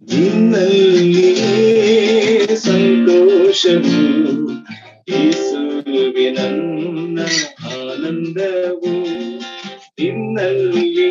ನಿನ್ನಲ್ಲಿಯೇ ಸಂತೋಷವು ಯೇಸುವೆ ನನ್ನ ಆನಂದವು ನಿನ್ನಲ್ಲಿಯೇ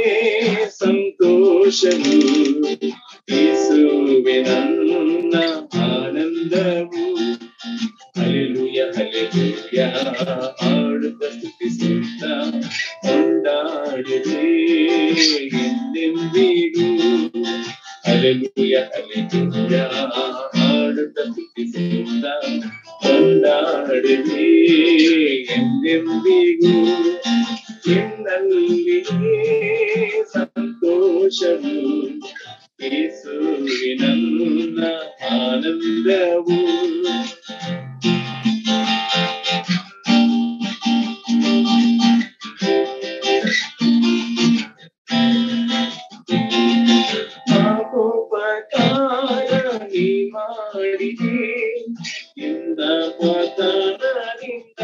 ಸಂತೋಷವು ಯೇಸುವೆ ನನ್ನ ಆನಂದವು ಹಲೆಲುಯ ಹಲೆಲುಯ ಹಾಡುತ್ತ ಸ್ತುತಿಸುತ್ತ ಕೊಂಡಾಡಿದೆ ಎಂದೆಂದಿಗೂ ಹಲೆಲುಯ ಹಲೆಲುಯ ಹಾಡುತ್ತ ಸ್ತುತಿಸುತ್ತ ಕೊಂಡಾಡಿದೆ ಎಂದೆಂದಿಗೂ ನಿನ್ನಲ್ಲಿಯೇ ಸಂತೋಷವು ಯೇಸುವೆ ನನ್ನ ಆನಂದವು ಪಾಪೋಪಕಾರ ನೀ ಮಾಡಿದೆ ಇಂದ ಪತನದಿಂದ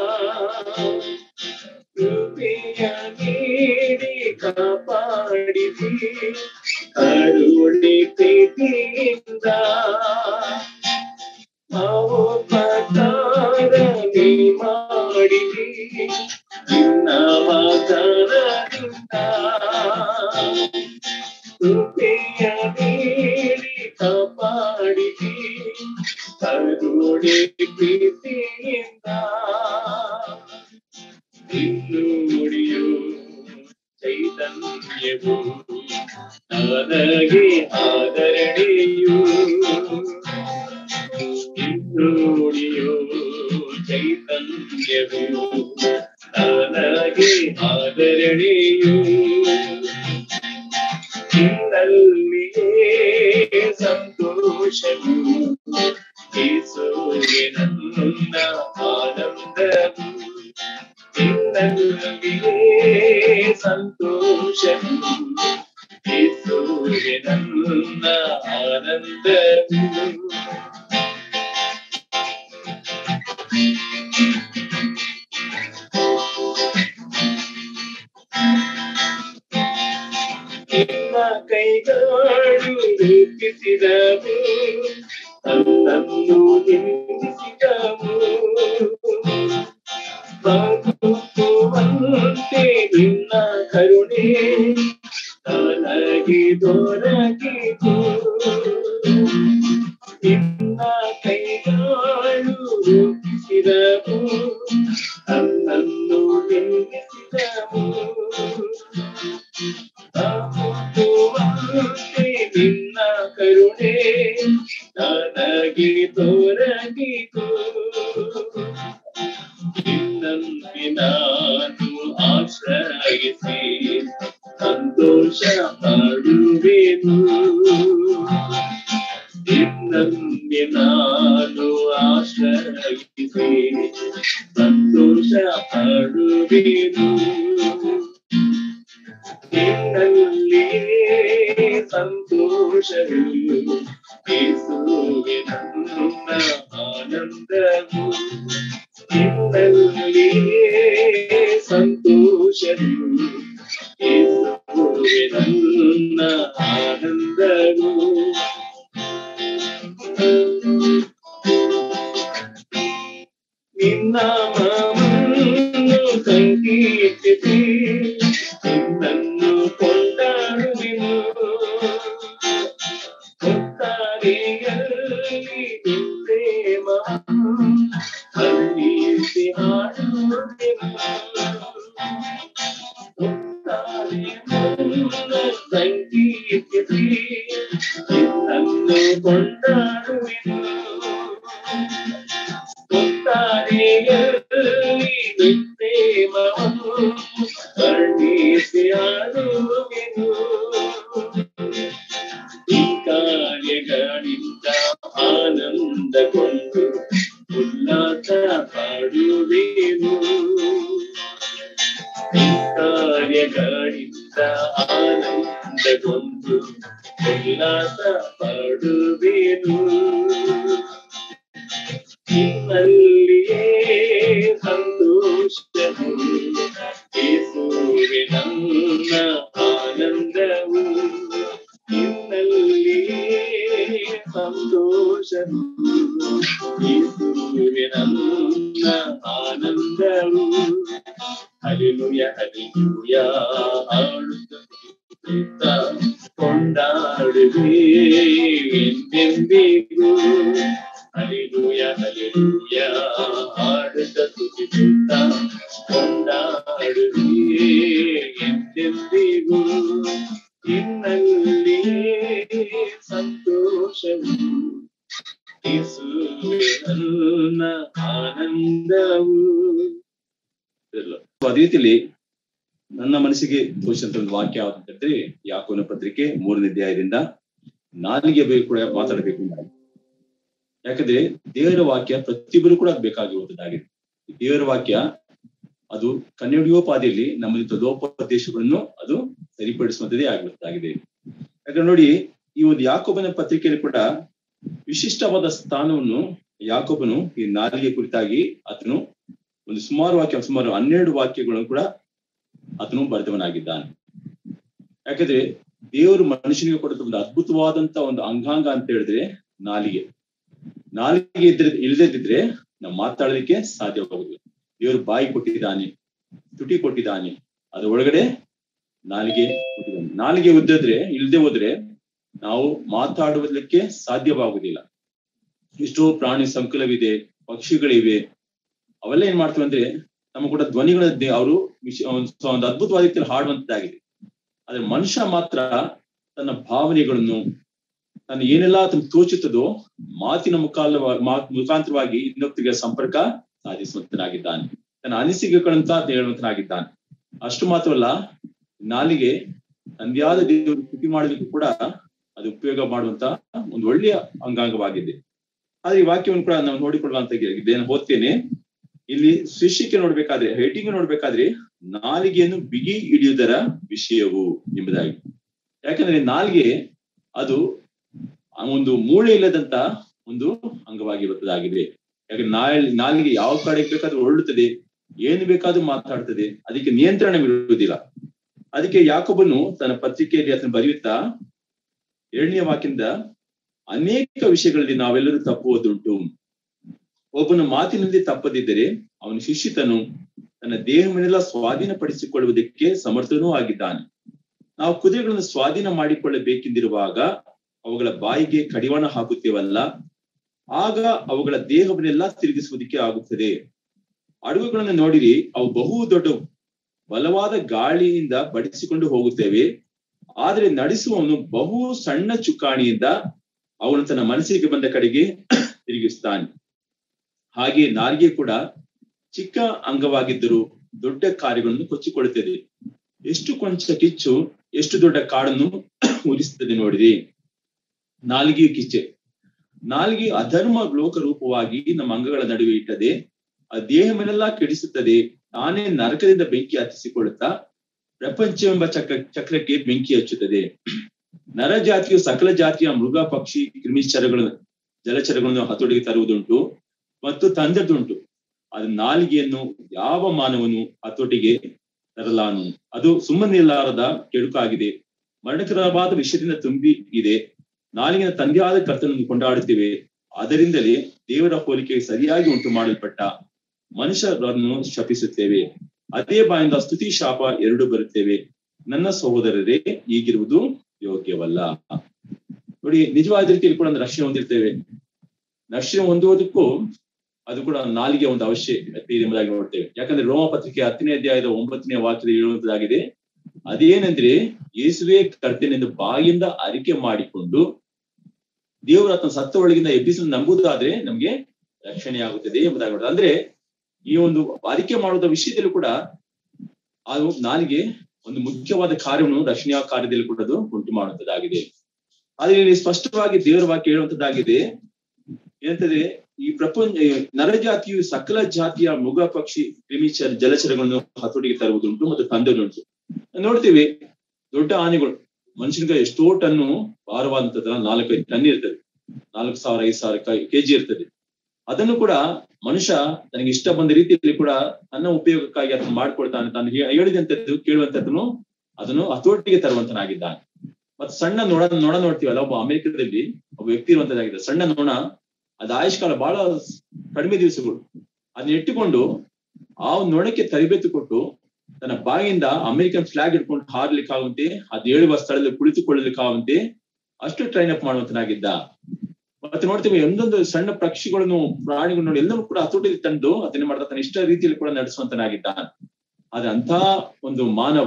ಕೃಪೆಯ ನೀಡಿ ಕಾಪಾಡಿದೆ ಕರುಣೆ ಪ್ರೀತಿಯಿಂದ ಪಾಪೋಪಕಾರ ನೀ ಮಾಡಿದೆ ನಿನ್ನ ವಾದನದಿಂದ ಕೃಪೆಯ ನೀಡಿ ಕಾಪಾಡಿದೆ ಕರುಣೆ ಪ್ರೀತಿಯಿಂದ ಇನ್ನುಡಿಯು ಚೈತನ್ಯವು ನನಗೆ ಆದರಣೆಯು ಇನ್ನುಡಿಯು ಚೈತನ್ಯವು ನನಗೆ ಆದರಣೆಯು ನಿನ್ನಲ್ಲಿಯೇ ಸಂತೋಷವು ಯೇಸುವೆ ನನ್ನ ಆನಂದವು ನಿನ್ನಲ್ಲಿಯೇ ಸಂತೋಷವು ಯೇಸುವೆ ನನ್ನ ಆನಂದವು ನಿನ್ನ ಕೈಗಳು ರೂಪಿಸಿದವು ನನ್ನನ್ನು ನಿಂದಿಸಿದವು ಬದುಕುವಂತೆ ನಿನ್ನ ಕರುಣೆ ನನಗೆ ದೊರಕಿತು ನಿನ್ನ ಕೈಗಳು ರೂಪಿಸಿದವು ನನ್ನನ್ನು ನಿಂದಿಸಿದವು ಆಗುವಂತೆ ನಿನ್ನ ಕರುಣೆ ನನಗೆ ತೋರಗಿತು ನಿನ್ನನ್ನೇ ನಾನು ಆಶ್ರಯಿಸಿ ಸಂತೋಷ ಪಡುವೆನು ನಿನ್ನನ್ನೇ ನಾನು ಆಶ್ರಯಿಸಿ ಸಂತೋಷ ಪಡುವೆನು ನಿನ್ನಲ್ಲಿಯೇ ಸಂತೋಷವು ಯೇಸುವೆ ನನ್ನ ಆನಂದವು ನಿನ್ನಲ್ಲಿಯೇ ಸಂತೋಷವು ಯೇಸುವೆ ನನ್ನ ಆನಂದವು ನಿನ್ನ ಮಾಮನ್ನು ಸಂಕೀರ್ತಿಸಿ ನಿನ್ನನ್ನು ಕೊಂಡಾಡುವೆನು ಕೊತ್ತಾರೆಯಲ್ಲಿ ನಿನ್ನೇಮ ಹರಿಸಿ ಹಾಡುವೆನು ಕೊತ್ತಾರೆಯನ್ನು ಸಂಕೀರ್ತಿಸಿ ನಿನ್ನನ್ನು ಕೊಂಡಾಡುವೆನು ಕೊತ್ತಾರೆಯಲ್ಲಿ ನಿನ್ನೇಮವನ್ನು ವರ್ಣಿಸಿ ಆಡುವೆನು ಈ ಕಾರ್ಯಗಳಿಂದ ಆನಂದಗೊಂಡು ಉಲ್ಲಾಸ ಪಾಡುವೆನು ಈ ಕಾರ್ಯಗಳಿಂದ ಆನಂದಗೊಂಡು ಉಲ್ಲಾಸ ಪಾಡುವೆನು ನಿನ್ನಲ್ಲಿಯೇ ಸಂತೋಷವು ಯೇಸುವೆ ನನ್ನ ಆನಂದವು ನಿನ್ನಲ್ಲಿಯೇ ಸಂತೋಷವು ಯೇಸುವೆ ನನ್ನ ಆನಂದವು ಹಲಿಲುಯ ಹಲಿಲುಯ ಹಾಡುತ್ತ ಕೊಂಡಾಡುವೆ ಎಂದೆಂದಿಗೂ ಹಲಿಲುಯ ಹಲಿಲುಯ ಹಾಡುತ್ತ ತುತಿಸುತ್ತ ಕೊಂಡಾಡುವೆ ಎಂದೆಂದಿಗೂ ನಿನ್ನಲ್ಲಿಯೇ ಸಂತೋಷವು ಯೇಸುವೆ ನನ್ನ ಆನಂದವು ಇದೆಲ್ಲ. ಅದೇ ರೀತಿಯಲ್ಲಿ ನನ್ನ ಮನಸ್ಸಿಗೆ ತೋರಿಸಿದಂತ ಒಂದು ವಾಕ್ಯ ಯಾವ್ದಂತಂದ್ರೆ ಯಾಕೋನ ಪತ್ರಿಕೆ ಮೂರನೇ ಅಧ್ಯಾಯದಿಂದ ನಾಲಿಗೆ ಬೇಕು ಕೂಡ ಮಾತಾಡಬೇಕು ನಾವು ಯಾಕಂದ್ರೆ ದೇವರ ವಾಕ್ಯ ಪ್ರತಿಯೊಬ್ಬರು ಕೂಡ ಅದು ಬೇಕಾಗಿರುವುದಾಗಿದೆ ದೇವರ ವಾಕ್ಯ ಅದು ಕನ್ನಡಿಯೋಪಾದಿಯಲ್ಲಿ ನಮ್ಮಲ್ಲಿ ತದೋಪದೇಶಗಳನ್ನು ಅದು ಸರಿಪಡಿಸುವಂತದೇ ಆಗಿರುತ್ತದಾಗಿದೆ ಯಾಕಂದ್ರೆ ನೋಡಿ ಈ ಒಂದು ಯಾಕೋಬನ ಪತ್ರಿಕೆಯಲ್ಲಿ ಕೂಡ ವಿಶಿಷ್ಟವಾದ ಸ್ಥಾನವನ್ನು ಯಾಕೋಬನು ಈ ನಾಲಿಗೆ ಕುರಿತಾಗಿ ಆತನು ಒಂದು ಸುಮಾರು ವಾಕ್ಯ ಸುಮಾರು ಹನ್ನೆರಡು ವಾಕ್ಯಗಳನ್ನು ಕೂಡ ಆತನು ಬರೆದವನಾಗಿದ್ದಾನೆ ಯಾಕಂದ್ರೆ ದೇವರು ಮನುಷ್ಯನಿಗೆ ಕೊಡುತ್ತ ಒಂದು ಅದ್ಭುತವಾದಂತ ಒಂದು ಅಂಗಾಂಗ ಅಂತ ಹೇಳಿದ್ರೆ ನಾಲಿಗೆ ನಾಲಿಗೆ ಇದ್ರೆ ಇಲ್ಲದಿದ್ರೆ ನಾವು ಮಾತಾಡಲಿಕ್ಕೆ ಸಾಧ್ಯವಾಗುದಿಲ್ಲ ದೇವರು ಬಾಯಿ ಕೊಟ್ಟಿದ್ದಾನೆ ತುಟಿ ಕೊಟ್ಟಿದ್ದಾನೆ ಅದ್ರ ಒಳಗಡೆ ನಾಲಿಗೆ ಕೊಟ್ಟಿದ್ದಾನೆ ನಾಲಿಗೆ ಉದ್ದಿದ್ರೆ ಇಲ್ಲದೆ ಹೋದ್ರೆ ನಾವು ಮಾತಾಡುವುದಕ್ಕೆ ಸಾಧ್ಯವಾಗುವುದಿಲ್ಲ ಎಷ್ಟೋ ಪ್ರಾಣಿ ಸಂಕುಲವಿದೆ ಪಕ್ಷಿಗಳಿವೆ ಅವೆಲ್ಲ ಏನ್ ಮಾಡ್ತವೆ ಅಂದ್ರೆ ನಮ್ಮ ಕೂಡ ಧ್ವನಿಗಳ ಅವರು ಒಂದು ಅದ್ಭುತವಾದ ರೀತಿಯಲ್ಲಿ ಹಾಡುವಂತದ್ದಾಗಿದೆ ಆದ್ರೆ ಮನುಷ್ಯ ಮಾತ್ರ ತನ್ನ ಭಾವನೆಗಳನ್ನು ತನ್ನ ಏನೆಲ್ಲ ತನ್ನ ತೋಚುತ್ತದೋ ಮಾತಿನ ಮುಖಾಲ ಮುಖಾಂತರವಾಗಿ ಇನ್ನೊಬ್ಬರಿಗೆ ಸಂಪರ್ಕ ಸಾಧಿಸುವಂತನಾಗಿದ್ದಾನೆ ತನ್ನ ಅನಿಸಿಕೆಗಳಂತ ಹೇಳುವಂತನಾಗಿದ್ದಾನೆ ಅಷ್ಟು ಮಾತ್ರವಲ್ಲ ನಾಲಿಗೆ ತಂದೆಯಾದ ದೇವರು ಸ್ತುತಿ ಮಾಡಲಿಕ್ಕೂ ಕೂಡ ಅದು ಉಪಯೋಗ ಮಾಡುವಂತ ಒಂದು ಒಳ್ಳೆಯ ಅಂಗಾಂಗವಾಗಿದೆ ಆದ್ರೆ ಈ ವಾಕ್ಯವನ್ನು ಕೂಡ ನಾವು ನೋಡಿಕೊಳ್ಳುವಂತ ಇದೇನು ಓದ್ತೇನೆ ಇಲ್ಲಿ ಶಿಷ್ಯಕ್ಕೆ ನೋಡ್ಬೇಕಾದ್ರೆ ಹೆಟಿಂಗ್ ನೋಡ್ಬೇಕಾದ್ರೆ ನಾಲಿಗೆಯನ್ನು ಬಿಗಿ ಹಿಡಿಯುವುದರ ವಿಷಯವು ಎಂಬುದಾಗಿ ಯಾಕಂದ್ರೆ ನಾಲಿಗೆ ಅದು ಒಂದು ಮೂಳೆ ಇಲ್ಲದಂತ ಒಂದು ಅಂಗವಾಗಿರುತ್ತದಾಗಿದೆ ಯಾಕಂದ್ರೆ ನಾಲ್ ನಾಲಿಗೆ ಯಾವ ಕಡೆ ಬೇಕಾದ್ರೂ ಹೊರಡುತ್ತದೆ ಏನು ಬೇಕಾದ್ರೂ ಮಾತಾಡ್ತದೆ ಅದಕ್ಕೆ ನಿಯಂತ್ರಣವಿರುವುದಿಲ್ಲ ಅದಕ್ಕೆ ಯಾಕೊಬ್ಬನು ತನ್ನ ಪತ್ರಿಕೆಯಲ್ಲಿ ಅದನ್ನು ಬರೆಯುತ್ತಾ ಎರಡನೇ ವಾಕ್ಯದಿಂದ ಅನೇಕ ವಿಷಯಗಳಲ್ಲಿ ನಾವೆಲ್ಲರೂ ತಪ್ಪುವುದುಂಟು ಒಬ್ಬನು ಮಾತಿನಲ್ಲಿ ತಪ್ಪದಿದ್ದರೆ ಅವನು ಶಿಕ್ಷಿತನು ತನ್ನ ದೇಹವನ್ನೆಲ್ಲ ಸ್ವಾಧೀನಪಡಿಸಿಕೊಳ್ಳುವುದಕ್ಕೆ ಸಮರ್ಥನೂ ಆಗಿದ್ದಾನೆ ನಾವು ಕುದುರೆಗಳನ್ನು ಸ್ವಾಧೀನ ಮಾಡಿಕೊಳ್ಳಬೇಕೆಂದಿರುವಾಗ ಅವುಗಳ ಬಾಯಿಗೆ ಕಡಿವಾಣ ಹಾಕುತ್ತೇವಲ್ಲ ಆಗ ಅವುಗಳ ದೇಹವನ್ನೆಲ್ಲ ತಿರುಗಿಸುವುದಕ್ಕೆ ಆಗುತ್ತದೆ ಅಡಗುಗಳನ್ನು ನೋಡಿರಿ ಅವು ಬಹು ದೊಡ್ಡ ಬಲವಾದ ಗಾಳಿಯಿಂದ ಬಡಿಸಿಕೊಂಡು ಹೋಗುತ್ತೇವೆ ಆದರೆ ನಡೆಸುವವನು ಬಹು ಸಣ್ಣ ಚುಕ್ಕಾಣಿಯಿಂದ ಅವನು ತನ್ನ ಮನಸ್ಸಿಗೆ ಬಂದ ಕಡೆಗೆ ತಿರುಗಿಸ್ತಾನೆ ಹಾಗೆ ನಾಲಿಗೆ ಕೂಡ ಚಿಕ್ಕ ಅಂಗವಾಗಿದ್ದರೂ ದೊಡ್ಡ ಕಾರ್ಯಗಳನ್ನು ಕೊಚ್ಚಿಕೊಳ್ಳುತ್ತದೆ ಎಷ್ಟು ಕೊಂಚ ಕಿಚ್ಚು ಎಷ್ಟು ದೊಡ್ಡ ಕಾಡನ್ನು ಉರಿಸುತ್ತದೆ ನೋಡಿರಿ ನಾಲಿಗೆಯು ಕಿಚ್ಚೆ ನಾಲಿಗೆ ಅಧರ್ಮ ಲೋಕ ರೂಪವಾಗಿ ನಮ್ಮ ಅಂಗಗಳ ನಡುವೆ ಇಟ್ಟದೆ ಆ ದೇಹವನ್ನೆಲ್ಲ ಕೆಡಿಸುತ್ತದೆ ತಾನೇ ನರಕದಿಂದ ಬೆಂಕಿ ಹತ್ತಿಸಿಕೊಳ್ಳುತ್ತಾ ಪ್ರಪಂಚವೆಂಬ ಚಕ್ರ ಚಕ್ರಕ್ಕೆ ಬೆಂಕಿ ಹಚ್ಚುತ್ತದೆ ನರಜಾತಿಯು ಸಕಲ ಜಾತಿಯ ಮೃಗ ಪಕ್ಷಿ ಕ್ರಿಮಿಚರಗಳನ್ನು ಜಲಚರಗಳನ್ನು ಹತೋಟಿಗೆ ತರುವುದುಂಟು ಮತ್ತು ತಂದದುಂಟು ಅದು ನಾಲಿಗೆಯನ್ನು ಯಾವ ಮಾನವನು ಹತೋಟಿಗೆ ತರಲಾನು ಅದು ಸುಮ್ಮನಿಲ್ಲಾರದ ಕೆಡುಕಾಗಿದೆ ಮರಣಕರವಾದ ವಿಷಯದಿಂದ ತುಂಬಿ ಇದೆ ನಾಲಿಗೆನ ತಂದೆಯಾದ ಕರ್ತನನ್ನು ಕೊಂಡಾಡುತ್ತೇವೆ ಅದರಿಂದಲೇ ದೇವರ ಹೋಲಿಕೆಗೆ ಸರಿಯಾಗಿ ಉಂಟು ಮಾಡಲ್ಪಟ್ಟ ಮನುಷ್ಯರನ್ನು ಶಪಿಸುತ್ತೇವೆ ಅದೇ ಬಾಯಿಂದ ಸ್ತುತಿ ಶಾಪ ಎರಡು ಬರುತ್ತೇವೆ ನನ್ನ ಸಹೋದರರೇ ಈಗಿರುವುದು ಯೋಗ್ಯವಲ್ಲ ನೋಡಿ ನಿಜವಾದ ರೀತಿಯಲ್ಲಿ ಕೂಡ ಒಂದು ರಕ್ಷಣೆ ಹೊಂದಿರ್ತೇವೆ ರಕ್ಷಣೆ ಹೊಂದುವುದಕ್ಕೂ ಅದು ಕೂಡ ನಾಲಿಗೆ ಒಂದು ಅವಶ್ಯಕತೆ ಇದೆ ಎಂಬುದಾಗಿ ನೋಡ್ತೇವೆ ಯಾಕಂದ್ರೆ ರೋಮ ಪತ್ರಿಕೆ ಹತ್ತನೇ ಅಧ್ಯಾಯದ ಒಂಬತ್ತನೇ ವಾಕ್ಯದಲ್ಲಿ ಹೇಳುವಂತದ್ದಾಗಿದೆ ಅದೇನೆಂದ್ರೆ ಯೇಸುವೆ ಕರ್ತನೆಂದು ಬಾಯಿಂದ ಅರಿಕೆ ಮಾಡಿಕೊಂಡು ದೇವರ ಆತನ ಸತ್ತ ಒಳಗಿಂದ ಎಬ್ಬಿಸಲು ನಂಬುದಾದ್ರೆ ನಮ್ಗೆ ರಕ್ಷಣೆ ಆಗುತ್ತದೆ ಎಂಬುದಾಗಿ ನೋಡ್ತದೆ ಅಂದ್ರೆ ಈ ಒಂದು ಅರಿಕೆ ಮಾಡುವ ವಿಷಯದಲ್ಲೂ ಕೂಡ ಅದು ನಾಲಿಗೆ ಒಂದು ಮುಖ್ಯವಾದ ಕಾರ್ಯವನ್ನು ರಕ್ಷಣೆಯ ಕಾರ್ಯದಲ್ಲಿ ಕೂಡ ಅದು ಉಂಟು ಮಾಡುವಂತದ್ದಾಗಿದೆ ಆದ್ರೆ ಇಲ್ಲಿ ಸ್ಪಷ್ಟವಾಗಿ ದೇವರ ವಾಕ್ಯ ಹೇಳುವಂತದ್ದಾಗಿದೆ ಏನಂತಂದ್ರೆ ಈ ಪ್ರಪಂಚ ನರಜಾತಿಯು ಸಕಲ ಜಾತಿಯ ಮೃಗ ಪಕ್ಷಿ ಕ್ರಿಮಿಚರ ಜಲಚರಗಳನ್ನು ಹತೋಟಿಗೆ ತರುವುದುಂಟು ಮತ್ತು ತಂದೆದುಂಟು ನೋಡ್ತೀವಿ ದೊಡ್ಡ ಆನೆಗಳು ಮನುಷ್ಯನಿಗೆ ಎಷ್ಟೋ ಟನ್ನು ಭಾರವಾದಂತದ ನಾಲ್ಕೈದು ಟನ್ ಇರ್ತದೆ ನಾಲ್ಕು ಸಾವಿರ ಐದು ಸಾವಿರ ಕೆಜಿ ಇರ್ತದೆ ಅದನ್ನು ಕೂಡ ಮನುಷ್ಯ ತನಗೆ ಇಷ್ಟ ಬಂದ ರೀತಿಯಲ್ಲಿ ಕೂಡ ತನ್ನ ಉಪಯೋಗಕ್ಕಾಗಿ ಅದನ್ನು ಮಾಡ್ಕೊಳ್ತಾನೆ ತಾನು ಹೇಳಿದಂತದ್ದು ಕೇಳುವಂತದ್ದನ್ನು ಅದನ್ನು ಹತೋಟಿಗೆ ತರುವಂತನಾಗಿದ್ದಾನೆ ಮತ್ತೆ ಸಣ್ಣ ನೊಣ ನೊಣ ನೋಡ್ತೀವಲ್ಲ ಒಬ್ಬ ಅಮೆರಿಕದಲ್ಲಿ ಒಬ್ಬ ವ್ಯಕ್ತಿ ಇರುವಂತದ್ದಾಗಿದೆ ಸಣ್ಣ ನೊಣ ಅದು ಆಯುಷ್ಕಾಲ ಬಹಳ ಕಡಿಮೆ ದಿವಸಗಳು ಅದನ್ನ ಇಟ್ಟುಕೊಂಡು ಆ ನೊಣಕ್ಕೆ ತರಬೇತಿ ಕೊಟ್ಟು ತನ್ನ ಬಾಯಿಂದ ಅಮೆರಿಕನ್ ಫ್ಲಾಗ್ ಇಟ್ಕೊಂಡು ಹಾರ್ಲಿಕ್ಕಾಗುವಂತೆ ಅದು ಹೇಳುವ ಸ್ಥಳದಲ್ಲಿ ಕುಳಿತುಕೊಳ್ಳಲಿಕ್ಕಾಗುವಂತೆ ಅಷ್ಟು ಟ್ರೈನ್ ಅಪ್ ಮಾಡುವಂತನಾಗಿದ್ದ ಮತ್ತೆ ನೋಡ್ತೀವಿ ಒಂದೊಂದು ಸಣ್ಣ ಪಕ್ಷಿಗಳನ್ನು ಪ್ರಾಣಿಗಳು ನೋಡಿ ಎಲ್ಲವೂ ಕೂಡ ಹತೋಟಿಗೆ ತಂದು ಅದನ್ನ ಮಾಡ್ತಾ ತನ್ನ ಇಷ್ಟ ರೀತಿಯಲ್ಲಿ ಕೂಡ ನಡೆಸುವಂತನಾಗಿದ್ದ ಆದ್ರೆ ಅಂತ ಒಂದು ಮಾನವ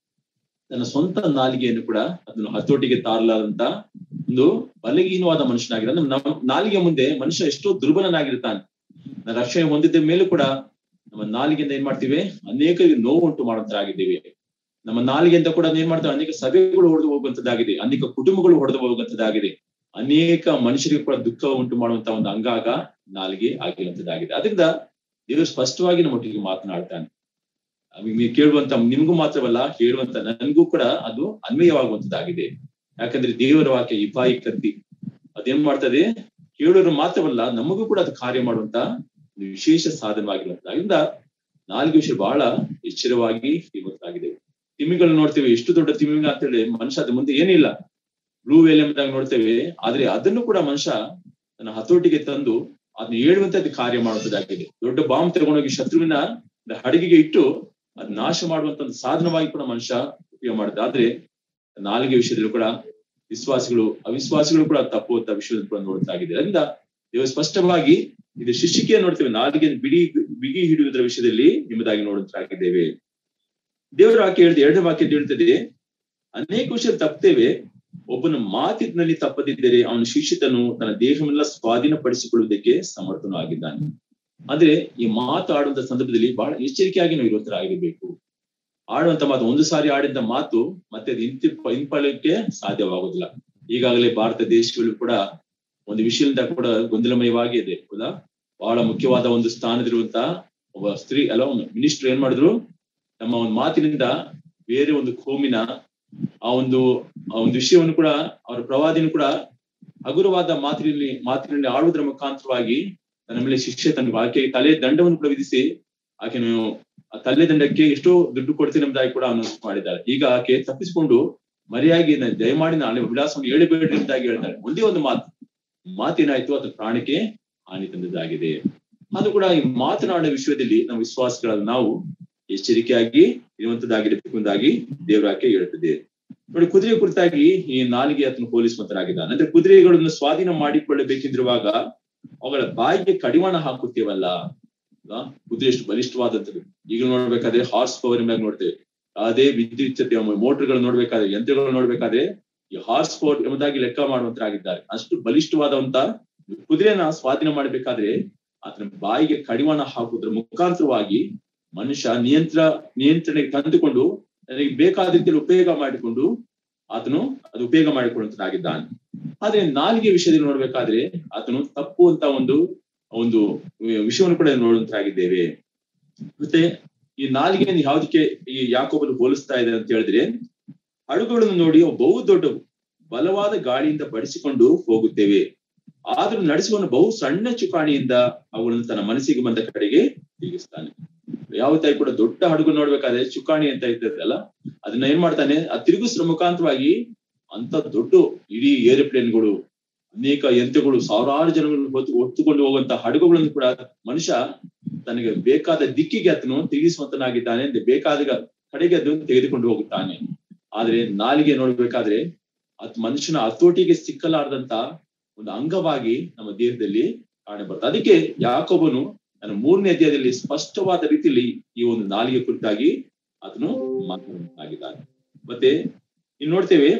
ತನ್ನ ಸ್ವಂತ ನಾಲಿಗೆಯನ್ನು ಕೂಡ ಅದನ್ನು ಹತೋಟಿಗೆ ತಾರಲಾದಂತ ಒಂದು ಬಲಹೀನವಾದ ಮನುಷ್ಯನಾಗಿರ ನಮ್ಮ ನಾಲಿಗೆ ಮುಂದೆ ಮನುಷ್ಯ ಎಷ್ಟೋ ದುರ್ಬಲನಾಗಿರ್ತಾನೆ ರಕ್ಷಣೆ ಹೊಂದಿದ್ದ ಮೇಲೂ ಕೂಡ ನಮ್ಮ ನಾಲಿಗೆಯಿಂದ ಏನ್ ಮಾಡ್ತೀವಿ ಅನೇಕ ನೋವು ಉಂಟು ಮಾಡುವಂತರಾಗಿದ್ದೀವಿ ನಮ್ಮ ನಾಲಿಗೆಯಿಂದ ಕೂಡ ಏನ್ ಮಾಡ್ತೇವೆ ಅನೇಕ ಸಭೆಗಳು ಹೊಡೆದು ಹೋಗುವಂತದ್ದಾಗಿದೆ ಅನೇಕ ಕುಟುಂಬಗಳು ಹೊಡೆದು ಹೋಗುವಂತದ್ದಾಗಿದೆ ಅನೇಕ ಮನುಷ್ಯರಿಗೆ ಕೂಡ ದುಃಖ ಉಂಟು ಮಾಡುವಂತ ಒಂದು ಅಂಗಾಗ ನಾಲಿಗೆ ಆಗಿರುವಂತದ್ದಾಗಿದೆ ಅದರಿಂದ ದೇವರು ಸ್ಪಷ್ಟವಾಗಿ ನಮ್ಮೊಟ್ಟಿಗೆ ಮಾತನಾಡ್ತಾನೆ ನೀವು ಕೇಳುವಂತ ನಿಮ್ಗೂ ಮಾತ್ರವಲ್ಲ ಹೇಳುವಂತ ನನ್ಗೂ ಕೂಡ ಅದು ಅನ್ವಯವಾಗುವಂತದ್ದಾಗಿದೆ ಯಾಕಂದ್ರೆ ದೇವರ ವಾಕ್ಯ ಇಪಾಯಿ ಕತ್ತಿ ಅದೇನ್ ಮಾಡ್ತದೆ ಕೇಳೋರು ಮಾತ್ರವಲ್ಲ ನಮಗೂ ಕೂಡ ಅದು ಕಾರ್ಯ ಮಾಡುವಂತ ಒಂದು ವಿಶೇಷ ಸಾಧನವಾಗಿರುವಂತದ್ರಿಂದ ನಾಲ್ಕು ವಿಷಯ ಬಹಳ ಎಚ್ಚರವಾಗಿ ಇರುವಂತಾಗಿದೆ ತಿಮ್ಮಿಗಳು ನೋಡ್ತೇವೆ ಎಷ್ಟು ದೊಡ್ಡ ತಿಮ್ಮಿಗ ಅಂತ ಹೇಳಿ ಮನುಷ್ಯ ಅದ್ರ ಮುಂದೆ ಏನಿಲ್ಲ ಬ್ಲೂ ವೇಲ್ ಎಂಬುದಾಗಿ ನೋಡ್ತೇವೆ ಆದ್ರೆ ಅದನ್ನು ಕೂಡ ಮನುಷ್ಯ ತನ್ನ ಹತೋಟಿಗೆ ತಂದು ಅದನ್ನ ಹೇಳುವಂತೆ ಅದು ಕಾರ್ಯ ಮಾಡುವಂತದ್ದಾಗಿದೆ ದೊಡ್ಡ ಬಾಂಬ್ ತಗೊಂಡೋಗಿ ಶತ್ರುವಿನ ಹಡಗಿಗೆ ಇಟ್ಟು ಅದ್ ನಾಶ ಮಾಡುವಂತ ಒಂದು ಸಾಧನವಾಗಿ ಕೂಡ ಮನುಷ್ಯ ಉಪಯೋಗ ಮಾಡುತ್ತೆ ಆದ್ರೆ ನಾಲಿಗೆ ವಿಷಯದಲ್ಲೂ ಕೂಡ ವಿಶ್ವಾಸಿಗಳು ಅವಿಶ್ವಾಸಿಗಳು ಕೂಡ ತಪ್ಪುವಂತ ವಿಷಯದಲ್ಲಿ ಕೂಡ ನೋಡ್ತಾ ಆಗಿದೆ ಅದರಿಂದ ದೇವ ಸ್ಪಷ್ಟವಾಗಿ ಇದು ಶಿಷ್ಟಿಕೆ ನೋಡ್ತೇವೆ ನಾಲಿಗೆ ಬಿಡಿ ಬಿಗಿ ಹಿಡಿಯುವುದರ ವಿಷಯದಲ್ಲಿ ಎಂಬುದಾಗಿ ನೋಡುತ್ತಾಗಿದ್ದೇವೆ ದೇವರ ವಾಕ್ಯ ಹೇಳಿದೆ ಎರಡನೇ ವಾಕ್ಯ ಹೇಳ್ತದೆ ಅನೇಕ ವಿಷಯ ತಪ್ಪುತ್ತೇವೆ ಒಬ್ಬನ ಮಾತಿನಲ್ಲಿ ತಪ್ಪದಿದ್ದರೆ ಅವನ ಶಿಕ್ಷಿತನು ತನ್ನ ದೇಹವೆಲ್ಲ ಸ್ವಾಧೀನಪಡಿಸಿಕೊಳ್ಳುವುದಕ್ಕೆ ಸಮರ್ಥನೂ ಆಗಿದ್ದಾನೆ ಅಂದ್ರೆ ಈ ಮಾತು ಆಡುವಂತ ಸಂದರ್ಭದಲ್ಲಿ ಬಹಳ ಎಚ್ಚರಿಕೆಯಾಗಿ ನಾವು ಇರುವಂತರಾಗಿರ್ಬೇಕು ಆಡುವಂತ ಮಾತು ಒಂದು ಸಾರಿ ಆಡಿದಂತ ಮಾತು ಮತ್ತೆ ಅದು ಹಿಂತಿ ಹಿಂಪಳಕ್ಕೆ ಸಾಧ್ಯವಾಗುದಿಲ್ಲ ಈಗಾಗಲೇ ಭಾರತ ದೇಶಗಳು ಕೂಡ ಒಂದು ವಿಷಯದಿಂದ ಕೂಡ ಗೊಂದಲಮಯವಾಗಿ ಇದೆ ಹೌದಾ ಬಹಳ ಮುಖ್ಯವಾದ ಒಂದು ಸ್ಥಾನದಿರುವಂತ ಒಬ್ಬ ಸ್ತ್ರೀ ಅಲ್ಲ ಒಂದು ಮಿನಿಸ್ಟರ್ ಏನ್ ಮಾಡಿದ್ರು ನಮ್ಮ ಒಂದು ಮಾತಿನಿಂದ ಬೇರೆ ಒಂದು ಕೋಮಿನ ಆ ಒಂದು ಆ ಒಂದು ವಿಷಯವನ್ನು ಕೂಡ ಅವರ ಪ್ರವಾದಿನೂ ಕೂಡ ಹಗುರವಾದ ಮಾತಿನಲ್ಲಿ ಮಾತಿನಲ್ಲಿ ಆಡುವುದರ ಮುಖಾಂತರವಾಗಿ ತನ್ನ ಮೇಲೆ ಶಿಕ್ಷೆ ತನ್ನ ಆಕೆ ತಲೆ ದಂಡವನ್ನು ಕೂಡ ವಿಧಿಸಿ ಆಕೆನು ಆ ತಲೆ ದಂಡಕ್ಕೆ ಎಷ್ಟೋ ದುಡ್ಡು ಕೊಡ್ತೀನಿ ಎಂಬುದಾಗಿ ಕೂಡ ಅನೌನ್ಸ್ ಮಾಡಿದ್ದಾರೆ ಈಗ ಆಕೆ ತಪ್ಪಿಸಿಕೊಂಡು ಮರೆಯಾಗಿ ದಯಮಾಡಿ ನಾನು ವಿಳಾಸವನ್ನು ಹೇಳಬೇಡ್ರಿ ಎಂಬುದಾಗಿ ಹೇಳ್ತಾರೆ ಒಂದೇ ಒಂದು ಮಾತು ಮಾತೇನಾಯ್ತು ಅದು ಪ್ರಾಣಕ್ಕೆ ಹಾನಿ ತಂದದ್ದಾಗಿದೆ ಅದು ಕೂಡ ಈ ಮಾತನಾಡುವ ವಿಷಯದಲ್ಲಿ ನಮ್ಮ ವಿಶ್ವಾಸಗಳನ್ನ ನಾವು ಎಚ್ಚರಿಕೆಯಾಗಿ ಇರುವಂತದ್ದಾಗಿರಬೇಕು ಎಂಬುದಾಗಿ ದೇವರಾಕೆ ಹೇಳುತ್ತದೆ ನೋಡಿ ಕುದುರೆ ಕುರಿತಾಗಿ ಈ ನಾಲಿಗೆ ಅದನ್ನು ಹೋಲಿಸುವಂತನಾಗಿದ್ದಾನೆ ಅಂದ್ರೆ ಕುದುರೆಗಳನ್ನು ಸ್ವಾಧೀನ ಮಾಡಿಕೊಳ್ಳಬೇಕೆಂದಿರುವಾಗ ಅವುಗಳ ಬಾಯಿಗೆ ಕಡಿವಾಣ ಹಾಕುತ್ತೇವಲ್ಲ ಕುದುರೆ ಎಷ್ಟು ಬಲಿಷ್ಠವಾದಂಥದ್ದು ಈಗ ನೋಡ್ಬೇಕಾದ್ರೆ ಹಾರ್ಸ್ ಪವರ್ ಎಂಬಾಗ ನೋಡ್ತೇವೆ ಅದೇ ವಿದ್ಯುತ್ ಮೋಟರ್ಗಳು ನೋಡ್ಬೇಕಾದ್ರೆ ಯಂತ್ರಗಳು ನೋಡ್ಬೇಕಾದ್ರೆ ಈ ಹಾರ್ಸ್ ಪವರ್ ಎಂಬುದಾಗಿ ಲೆಕ್ಕ ಮಾಡುವಂತರಾಗಿದ್ದಾರೆ ಅಷ್ಟು ಬಲಿಷ್ಠವಾದಂತ ಕುದುರೆನ ಸ್ವಾಧೀನ ಮಾಡಬೇಕಾದ್ರೆ ಆತನ ಬಾಯಿಗೆ ಕಡಿವಾಣ ಹಾಕುವುದರ ಮುಖಾಂತರವಾಗಿ ಮನುಷ್ಯ ನಿಯಂತ್ರ ನಿಯಂತ್ರಣೆಗೆ ತಂದುಕೊಂಡು ನನಗೆ ಬೇಕಾದ ರೀತಿಯಲ್ಲಿ ಉಪಯೋಗ ಮಾಡಿಕೊಂಡು ಆತನು ಅದು ಉಪಯೋಗ ಮಾಡಿಕೊಳ್ಳುವಂತನಾಗಿದ್ದಾನೆ ಆದ್ರೆ ನಾಲಿಗೆ ವಿಷಯದಲ್ಲಿ ನೋಡ್ಬೇಕಾದ್ರೆ ಆತನು ತಪ್ಪು ಅಂತ ಒಂದು ಒಂದು ವಿಷಯವನ್ನು ಕೂಡ ನೋಡುವಂತರಾಗಿದ್ದೇವೆ ಮತ್ತೆ ಈ ನಾಲಿಗೆಯನ್ನು ಯಾವುದಕ್ಕೆ ಈ ಯಾಕೊಬ್ಬರು ಹೋಲಿಸ್ತಾ ಇದೆ ಅಂತ ಹೇಳಿದ್ರೆ ಹಡಗುಗಳನ್ನು ನೋಡಿ ಬಹು ದೊಡ್ಡವು ಬಲವಾದ ಗಾಳಿಯಿಂದ ಬಡಿಸಿಕೊಂಡು ಹೋಗುತ್ತೇವೆ ಆದ್ರೂ ನಡೆಸುವನು ಬಹು ಸಣ್ಣ ಚುಕಾಣಿಯಿಂದ ಅವುಗಳನ್ನು ತನ್ನ ಮನಸ್ಸಿಗೆ ಬಂದ ಕಡೆಗೆ ತಿರುಗಿಸ್ತಾನೆ ಯಾವ ತಾಯಿ ಕೂಡ ದೊಡ್ಡ ಹಡಗು ನೋಡ್ಬೇಕಾದ್ರೆ ಚುಕಾಣಿ ಅಂತ ಇರ್ತದಲ್ಲ ಅದನ್ನ ಏನ್ ಮಾಡ್ತಾನೆ ಆ ತಿರುಗಿಸುವ ಮುಖಾಂತರವಾಗಿ ಅಂತ ದೊಡ್ಡ ಇಡೀ ಏರೋಪ್ಲೇನ್ಗಳು ಅನೇಕ ಯಂತ್ರಗಳು ಸಾವಿರಾರು ಜನಗಳು ಹೊತ್ತು ಹೊತ್ತುಕೊಂಡು ಹೋಗುವಂತ ಹಡಗುಗಳನ್ನು ಕೂಡ ಮನುಷ್ಯ ತನಗೆ ಬೇಕಾದ ದಿಕ್ಕಿಗೆ ಅದನ್ನು ತಿರುಗಿಸುವಂತನಾಗಿದ್ದಾನೆ ಬೇಕಾದ ಕಡೆಗೆ ಅದನ್ನು ತೆಗೆದುಕೊಂಡು ಹೋಗುತ್ತಾನೆ ಆದ್ರೆ ನಾಲಿಗೆ ನೋಡ್ಬೇಕಾದ್ರೆ ಅದ್ ಮನುಷ್ಯನ ಹತೋಟಿಗೆ ಸಿಕ್ಕಲಾರದಂತ ಒಂದು ಅಂಗವಾಗಿ ನಮ್ಮ ದೇಹದಲ್ಲಿ ಕಾಣಬರ್ತದೆ ಅದಕ್ಕೆ ಯಾಕೊಬ್ಬನು ನನ್ನ ಮೂರನೇ ಅಧ್ಯಾಯದಲ್ಲಿ ಸ್ಪಷ್ಟವಾದ ರೀತಿಯಲ್ಲಿ ಈ ಒಂದು ನಾಲಿಗೆ ಕುರಿತಾಗಿ ಅದನ್ನು ಮಾತನಾಡಿದ್ದಾನೆ ಮತ್ತೆ ಇನ್ನು ನೋಡ್ತೇವೆ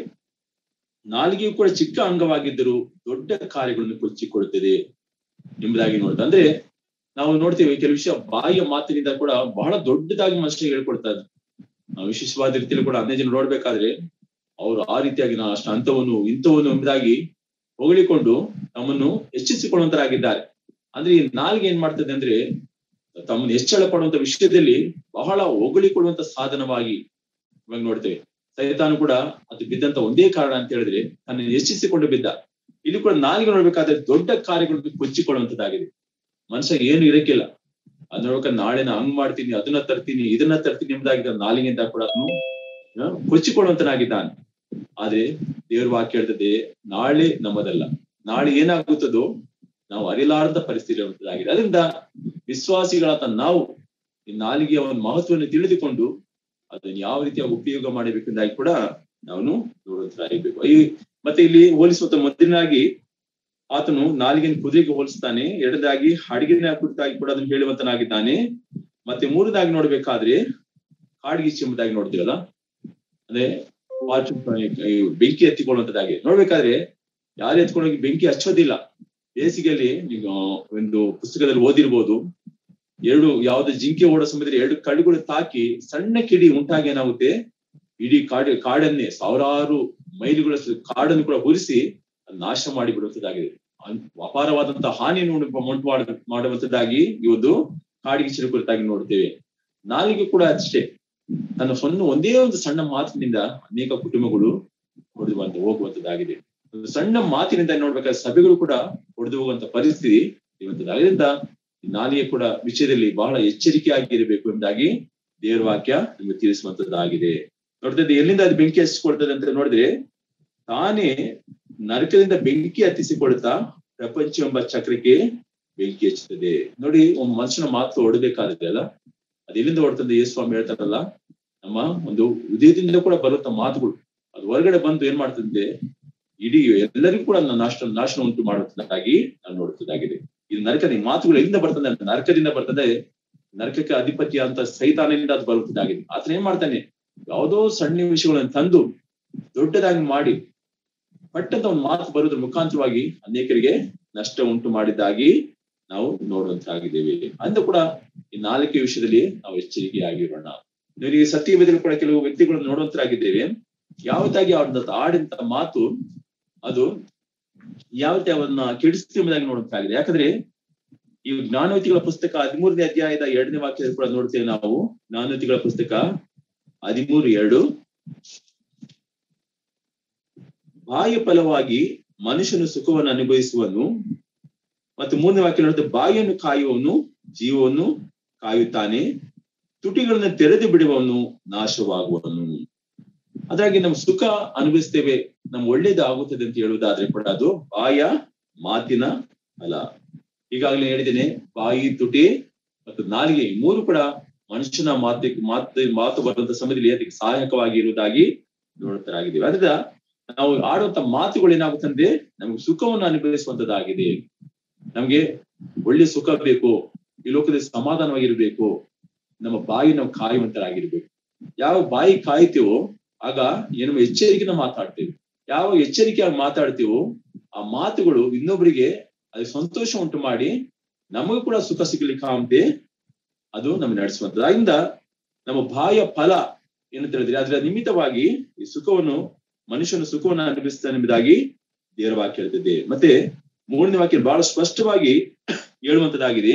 ನಾಲಿಗೆಯು ಕೂಡ ಚಿಕ್ಕ ಅಂಗವಾಗಿದ್ದರೂ ದೊಡ್ಡ ಕಾರ್ಯಗಳನ್ನು ಕೊಚ್ಚಿಕೊಳ್ಳುತ್ತದೆ ಎಂಬುದಾಗಿ ನೋಡ್ತಾ ಅಂದ್ರೆ ನಾವು ನೋಡ್ತೇವೆ ಕೆಲವು ವಿಷಯ ಬಾಯಿಯ ಮಾತಿನಿಂದ ಕೂಡ ಬಹಳ ದೊಡ್ಡದಾಗಿ ಮನುಷ್ಯ ಹೇಳ್ಕೊಡ್ತಾರೆ ನಾವು ವಿಶೇಷವಾದ ರೀತಿಯಲ್ಲಿ ಕೂಡ ಹದಿನೈದು ಜನ ನೋಡ್ಬೇಕಾದ್ರೆ ಅವರು ಆ ರೀತಿಯಾಗಿ ನಾವು ಅಷ್ಟು ಅಂತವನ್ನು ಇಂಥವನ್ನು ಎಂಬುದಾಗಿ ಹೊಗಳಿಕೊಂಡು ನಮ್ಮನ್ನು ಹೆಚ್ಚಿಸಿಕೊಳ್ಳುವಂತರಾಗಿದ್ದಾರೆ ಅಂದ್ರೆ ಈ ನಾಲ್ಗೆ ಏನ್ ಮಾಡ್ತದೆ ಅಂದ್ರೆ ತಮ್ಮನ್ನು ಹೆಚ್ಚಳ ಪಡುವಂತ ವಿಷಯದಲ್ಲಿ ಬಹಳ ಹೊಗಳಿಕೊಳ್ಳುವಂತ ಸಾಧನವಾಗಿ ಇವಾಗ ನೋಡ್ತೇವೆ ಸೈತಾನು ಕೂಡ ಅದು ಬಿದ್ದಂತ ಒಂದೇ ಕಾರಣ ಅಂತ ಹೇಳಿದ್ರೆ ತನ್ನ ಹೆಚ್ಚಿಸಿಕೊಂಡು ಬಿದ್ದ ಇಲ್ಲಿ ಕೂಡ ನಾಲಿಗೆ ನೋಡ್ಬೇಕಾದ್ರೆ ದೊಡ್ಡ ಕಾರ್ಯಗಳನ್ನು ಕೊಚ್ಚಿಕೊಳ್ಳುವಂತದ್ದಾಗಿದೆ ಮನುಷ್ಯ ಏನು ಇರಕ್ಕಿಲ್ಲ ಅದ್ ನೋಡ್ಬೇಕಾದ್ರೆ ನಾಳೆ ನಾ ಹಂಗ್ ಮಾಡ್ತೀನಿ ಅದನ್ನ ತರ್ತೀನಿ ಇದನ್ನ ತರ್ತೀನಿ ಎಂಬುದಾಗಿದ್ದ ನಾಲಿಗೆಯಿಂದ ಕೂಡ ಅದನ್ನು ಕೊಚ್ಚಿಕೊಳ್ಳುವಂತನಾಗಿದ್ದಾನೆ ಆದ್ರೆ ದೇವ್ರ ವಾಕ್ಯ ಹೇಳ್ತದೆ ನಾಳೆ ನಮ್ಮದಲ್ಲ ನಾಳೆ ಏನಾಗುತ್ತದೋ ನಾವು ಅರಿಲಾರದ ಪರಿಸ್ಥಿತಿ ಇರುವಂತದ್ದಾಗಿದೆ ಅದರಿಂದ ವಿಶ್ವಾಸಿಗಳಾದ ನಾವು ಈ ನಾಲಿಗೆಯ ಒಂದು ಮಹತ್ವವನ್ನು ತಿಳಿದುಕೊಂಡು ಅದನ್ನು ಯಾವ ರೀತಿಯಾಗಿ ಉಪಯೋಗ ಮಾಡಬೇಕೆಂದಾಗಿ ಕೂಡ ನಾವು ನೋಡುವಂತರಾಗಬೇಕು ಈ ಮತ್ತೆ ಇಲ್ಲಿ ಹೋಲಿಸುವಂತ ಮೊದಲನಾಗಿ ಆತನು ನಾಲಿಗೆನ ಕುದುರೆಗೆ ಹೋಲಿಸ್ತಾನೆ ಎರಡದಾಗಿ ಅಡಿಗೆನ ಕುರಿತಾಗಿ ಕೂಡ ಅದನ್ನು ಹೇಳುವಂತನಾಗಿದ್ದಾನೆ ಮತ್ತೆ ಮೂರದಾಗಿ ನೋಡ್ಬೇಕಾದ್ರೆ ಕಾಡ್ಗಿಚ್ಚಿ ಎಂಬುದಾಗಿ ನೋಡ್ತೀವಲ್ಲ ಅಂದ್ರೆ ಬೆಂಕಿ ಎತ್ತಿಕೊಳ್ಳುವಂತದ್ದಾಗಿ ನೋಡ್ಬೇಕಾದ್ರೆ ಯಾರು ಎತ್ಕೊಂಡೋಗಿ ಬೆಂಕಿ ಹಚ್ಚೋದಿಲ್ಲ ಬೇಸಿಗೆಯಲ್ಲಿ ನೀವು ಒಂದು ಪುಸ್ತಕದಲ್ಲಿ ಓದಿರ್ಬೋದು ಎರಡು ಯಾವ್ದು ಜಿಂಕೆ ಓಡೋ ಸಮಯದಲ್ಲಿ ಎರಡು ಕಡಿಗಳು ತಾಕಿ ಸಣ್ಣ ಕಿಡಿ ಉಂಟಾಗಿ ಏನಾಗುತ್ತೆ ಇಡೀ ಕಾಡು ಕಾಡನ್ನೇ ಸಾವಿರಾರು ಮೈಲುಗಳ ಕಾಡನ್ನು ಕೂಡ ಉರಿಸಿ ನಾಶ ಮಾಡಿ ಬಿಡುವಂತದ್ದಾಗಿದೆ ಅಪಾರವಾದಂತಹ ಹಾನಿಯನ್ನು ಉಂಟು ಮಾಡ ಮಾಡುವಂತದ್ದಾಗಿ ಈ ಒಂದು ಕಾಡಿಗೆ ಚಿರು ಕುರಿತಾಗಿ ನೋಡ್ತೇವೆ ನಾಲಿಗೆ ಕೂಡ ಅಷ್ಟೇ ತನ್ನ ಸೊನ್ನ ಒಂದೇ ಒಂದು ಸಣ್ಣ ಮಾತಿನಿಂದ ಅನೇಕ ಕುಟುಂಬಗಳು ಹೊಡೆದು ಬಂದು ಹೋಗುವಂತದ್ದಾಗಿದೆ ಒಂದು ಸಣ್ಣ ಮಾತಿನಿಂದ ನೋಡ್ಬೇಕಾದ್ರೆ ಸಭೆಗಳು ಕೂಡ ಹೊಡೆದು ಹೋಗುವಂತ ಪರಿಸ್ಥಿತಿ ಇರುವಂತದ್ದು ಅದರಿಂದ ನಾಲಿಗೆ ಕೂಡ ವಿಷಯದಲ್ಲಿ ಬಹಳ ಎಚ್ಚರಿಕೆಯಾಗಿ ಇರಬೇಕು ಎಂಬುದಾಗಿ ದೇವರ ವಾಕ್ಯ ನಿಮಗೆ ತಿಳಿಸುವಂತದ್ದಾಗಿದೆ ನೋಡ್ತದೆ ಎಲ್ಲಿಂದ ಅದು ಬೆಂಕಿ ಹಚ್ಚಿಕೊಳ್ತದೆ ಅಂತ ನೋಡಿದ್ರೆ ತಾನೇ ನರಕದಿಂದ ಬೆಂಕಿ ಹತ್ತಿಸಿಕೊಳ್ತಾ ಪ್ರಪಂಚ ಎಂಬ ಚಕ್ರಕ್ಕೆ ಬೆಂಕಿ ಹಚ್ಚುತ್ತದೆ ನೋಡಿ ಒಬ್ಬ ಮನುಷ್ಯನ ಮಾತು ಹೊಡಬೇಕಾದ್ರೆ ಅಲ್ಲ ಅದು ಎಲ್ಲಿಂದ ಹೊಡ್ತದೆ ಯೇಸು ಸ್ವಾಮಿ ಹೇಳ್ತಾರಲ್ಲ ನಮ್ಮ ಒಂದು ಹೃದಯದಿಂದ ಕೂಡ ಬರುವಂತ ಮಾತುಗಳು ಅದು ಹೊರಗಡೆ ಬಂದು ಏನ್ ಮಾಡ್ತದೆ ಇಡೀ ಎಲ್ಲರಿಗೂ ಕೂಡ ನಾಶ ನಾಶನ ಉಂಟು ಮಾಡುವಂತದ್ದಾಗಿ ನಾನು ನೋಡುತ್ತದಾಗಿದೆ ಇದು ನರಕದ ಈ ಮಾತುಗಳು ಎಲ್ಲಿಂದ ಬರ್ತದೆ ನರಕದಿಂದ ಬರ್ತದೆ ನರಕಕ್ಕೆ ಅಧಿಪತಿ ಅಂತ ಸೈತಾನದಿಂದ ಅದು ಬರುತ್ತದಾಗಿದೆ ಆತನ ಏನ್ ಮಾಡ್ತಾನೆ ಯಾವುದೋ ಸಣ್ಣ ವಿಷಯಗಳನ್ನು ತಂದು ದೊಡ್ಡದಾಗಿ ಮಾಡಿ ಪಟ್ಟಂತ ಒಂದು ಮಾತು ಬರೋದ್ರ ಮುಖಾಂತರವಾಗಿ ಅನೇಕರಿಗೆ ನಷ್ಟ ಉಂಟು ಮಾಡಿದ್ದಾಗಿ ನಾವು ನೋಡುವಂತಾಗಿದ್ದೇವೆ ಅಂದ ಕೂಡ ಈ ನಾಲ್ಕೇ ವಿಷಯದಲ್ಲಿ ನಾವು ಎಚ್ಚರಿಕೆಯಾಗಿರೋಣ ಇವರಿಗೆ ಸತ್ಯವೇದಲ್ಲಿ ಕೂಡ ಕೆಲವು ವ್ಯಕ್ತಿಗಳನ್ನು ನೋಡುವಂತರಾಗಿದ್ದೇವೆ ಯಾವತ್ತಾಗಿ ಅವ್ರನ್ನ ಆಡಿದಂತ ಮಾತು ಅದು ಯಾವ ರೀತಿ ಅವರನ್ನ ಕೆಡಿಸ್ತಿಂಬುದಾಗಿ ನೋಡುವಂತಾಗಿದೆ ಯಾಕಂದ್ರೆ ಈ ಜ್ಞಾನವತಿಗಳ ಪುಸ್ತಕ ಹದಿಮೂರನೇ ಅಧ್ಯಾಯದ ಎರಡನೇ ವಾಕ್ಯದಲ್ಲಿ ಕೂಡ ನೋಡ್ತೇವೆ ನಾವು ಜ್ಞಾನವತಿಗಳ ಪುಸ್ತಕ ಹದಿಮೂರು ಎರಡು ಬಾಹ್ಯ ಫಲವಾಗಿ ಮನುಷ್ಯನು ಸುಖವನ್ನು ಅನುಭವಿಸುವನು ಮತ್ತು ಮೂರನೇ ವಾಕ್ಯ ನೋಡಿದ್ರೆ ಬಾಯಿಯನ್ನು ಕಾಯುವವನು ಜೀವವನ್ನು ಕಾಯುತ್ತಾನೆ ತುಟಿಗಳನ್ನು ತೆರೆದು ಬಿಡುವವನು ನಾಶವಾಗುವನು ಅದಾಗಿ ನಾವು ಸುಖ ಅನುಭವಿಸ್ತೇವೆ ನಮ್ ಒಳ್ಳೇದು ಆಗುತ್ತದೆ ಅಂತ ಹೇಳುವುದಾದ್ರೆ ಕೂಡ ಅದು ಬಾಯ ಮಾತಿನ ಫಲ ಈಗಾಗಲೇ ಹೇಳಿದ್ದೇನೆ ಬಾಯಿ ತುಟಿ ಮತ್ತು ನಾಲಿಗೆ ಈ ಮೂರು ಕೂಡ ಮನುಷ್ಯನ ಮಾತಿ ಮಾತು ಮಾತು ಬರುವಂತ ಸಮಯದಲ್ಲಿ ಅದಕ್ಕೆ ಸಹಾಯಕವಾಗಿ ಇರುವುದಾಗಿ ನೋಡುತ್ತರಾಗಿದ್ದೇವೆ ಅದರಿಂದ ನಾವು ಆಡುವಂತ ಮಾತುಗಳು ಏನಾಗುತ್ತಂದ್ರೆ ನಮ್ಗೆ ಸುಖವನ್ನು ಅನುಭವಿಸುವಂತದ್ದಾಗಿದೆ ನಮ್ಗೆ ಒಳ್ಳೆ ಸುಖ ಬೇಕು ಈ ಲೋಕದಲ್ಲಿ ಸಮಾಧಾನವಾಗಿರ್ಬೇಕು ನಮ್ಮ ಬಾಯಿ ನಾವು ಕಾಯುವಂತರಾಗಿರ್ಬೇಕು ಯಾವ ಬಾಯಿ ಕಾಯ್ತೀವೋ ಆಗ ಏನು ಎಚ್ಚರಿಕೆನ ಮಾತಾಡ್ತೇವೆ ಯಾವ ಎಚ್ಚರಿಕೆಯಾಗಿ ಮಾತಾಡ್ತೀವೋ ಆ ಮಾತುಗಳು ಇನ್ನೊಬ್ಬರಿಗೆ ಅದು ಸಂತೋಷ ಉಂಟು ಮಾಡಿ ನಮಗೂ ಕೂಡ ಸುಖ ಸಿಗ್ಲಿಕ್ಕೆ ಅಂತೆ ಅದು ನಮ್ಗೆ ನಡೆಸುವಂಥದ್ದು ಅದರಿಂದ ನಮ್ಮ ಬಾಯ ಫಲ ಏನಂತ ಹೇಳಿದ್ರೆ ಅದರ ನಿಮಿತ್ತವಾಗಿ ಈ ಸುಖವನ್ನು ಮನುಷ್ಯನ ಸುಖವನ್ನು ಅನುಭವಿಸ್ತಾನೆ ಎಂಬುದಾಗಿ ದೇವರ ವಾಕ್ಯ ಹೇಳ್ತಿದೆ ಮತ್ತೆ ಮೂರನೇ ವಾಕ್ಯ ಬಹಳ ಸ್ಪಷ್ಟವಾಗಿ ಹೇಳುವಂತದ್ದಾಗಿದೆ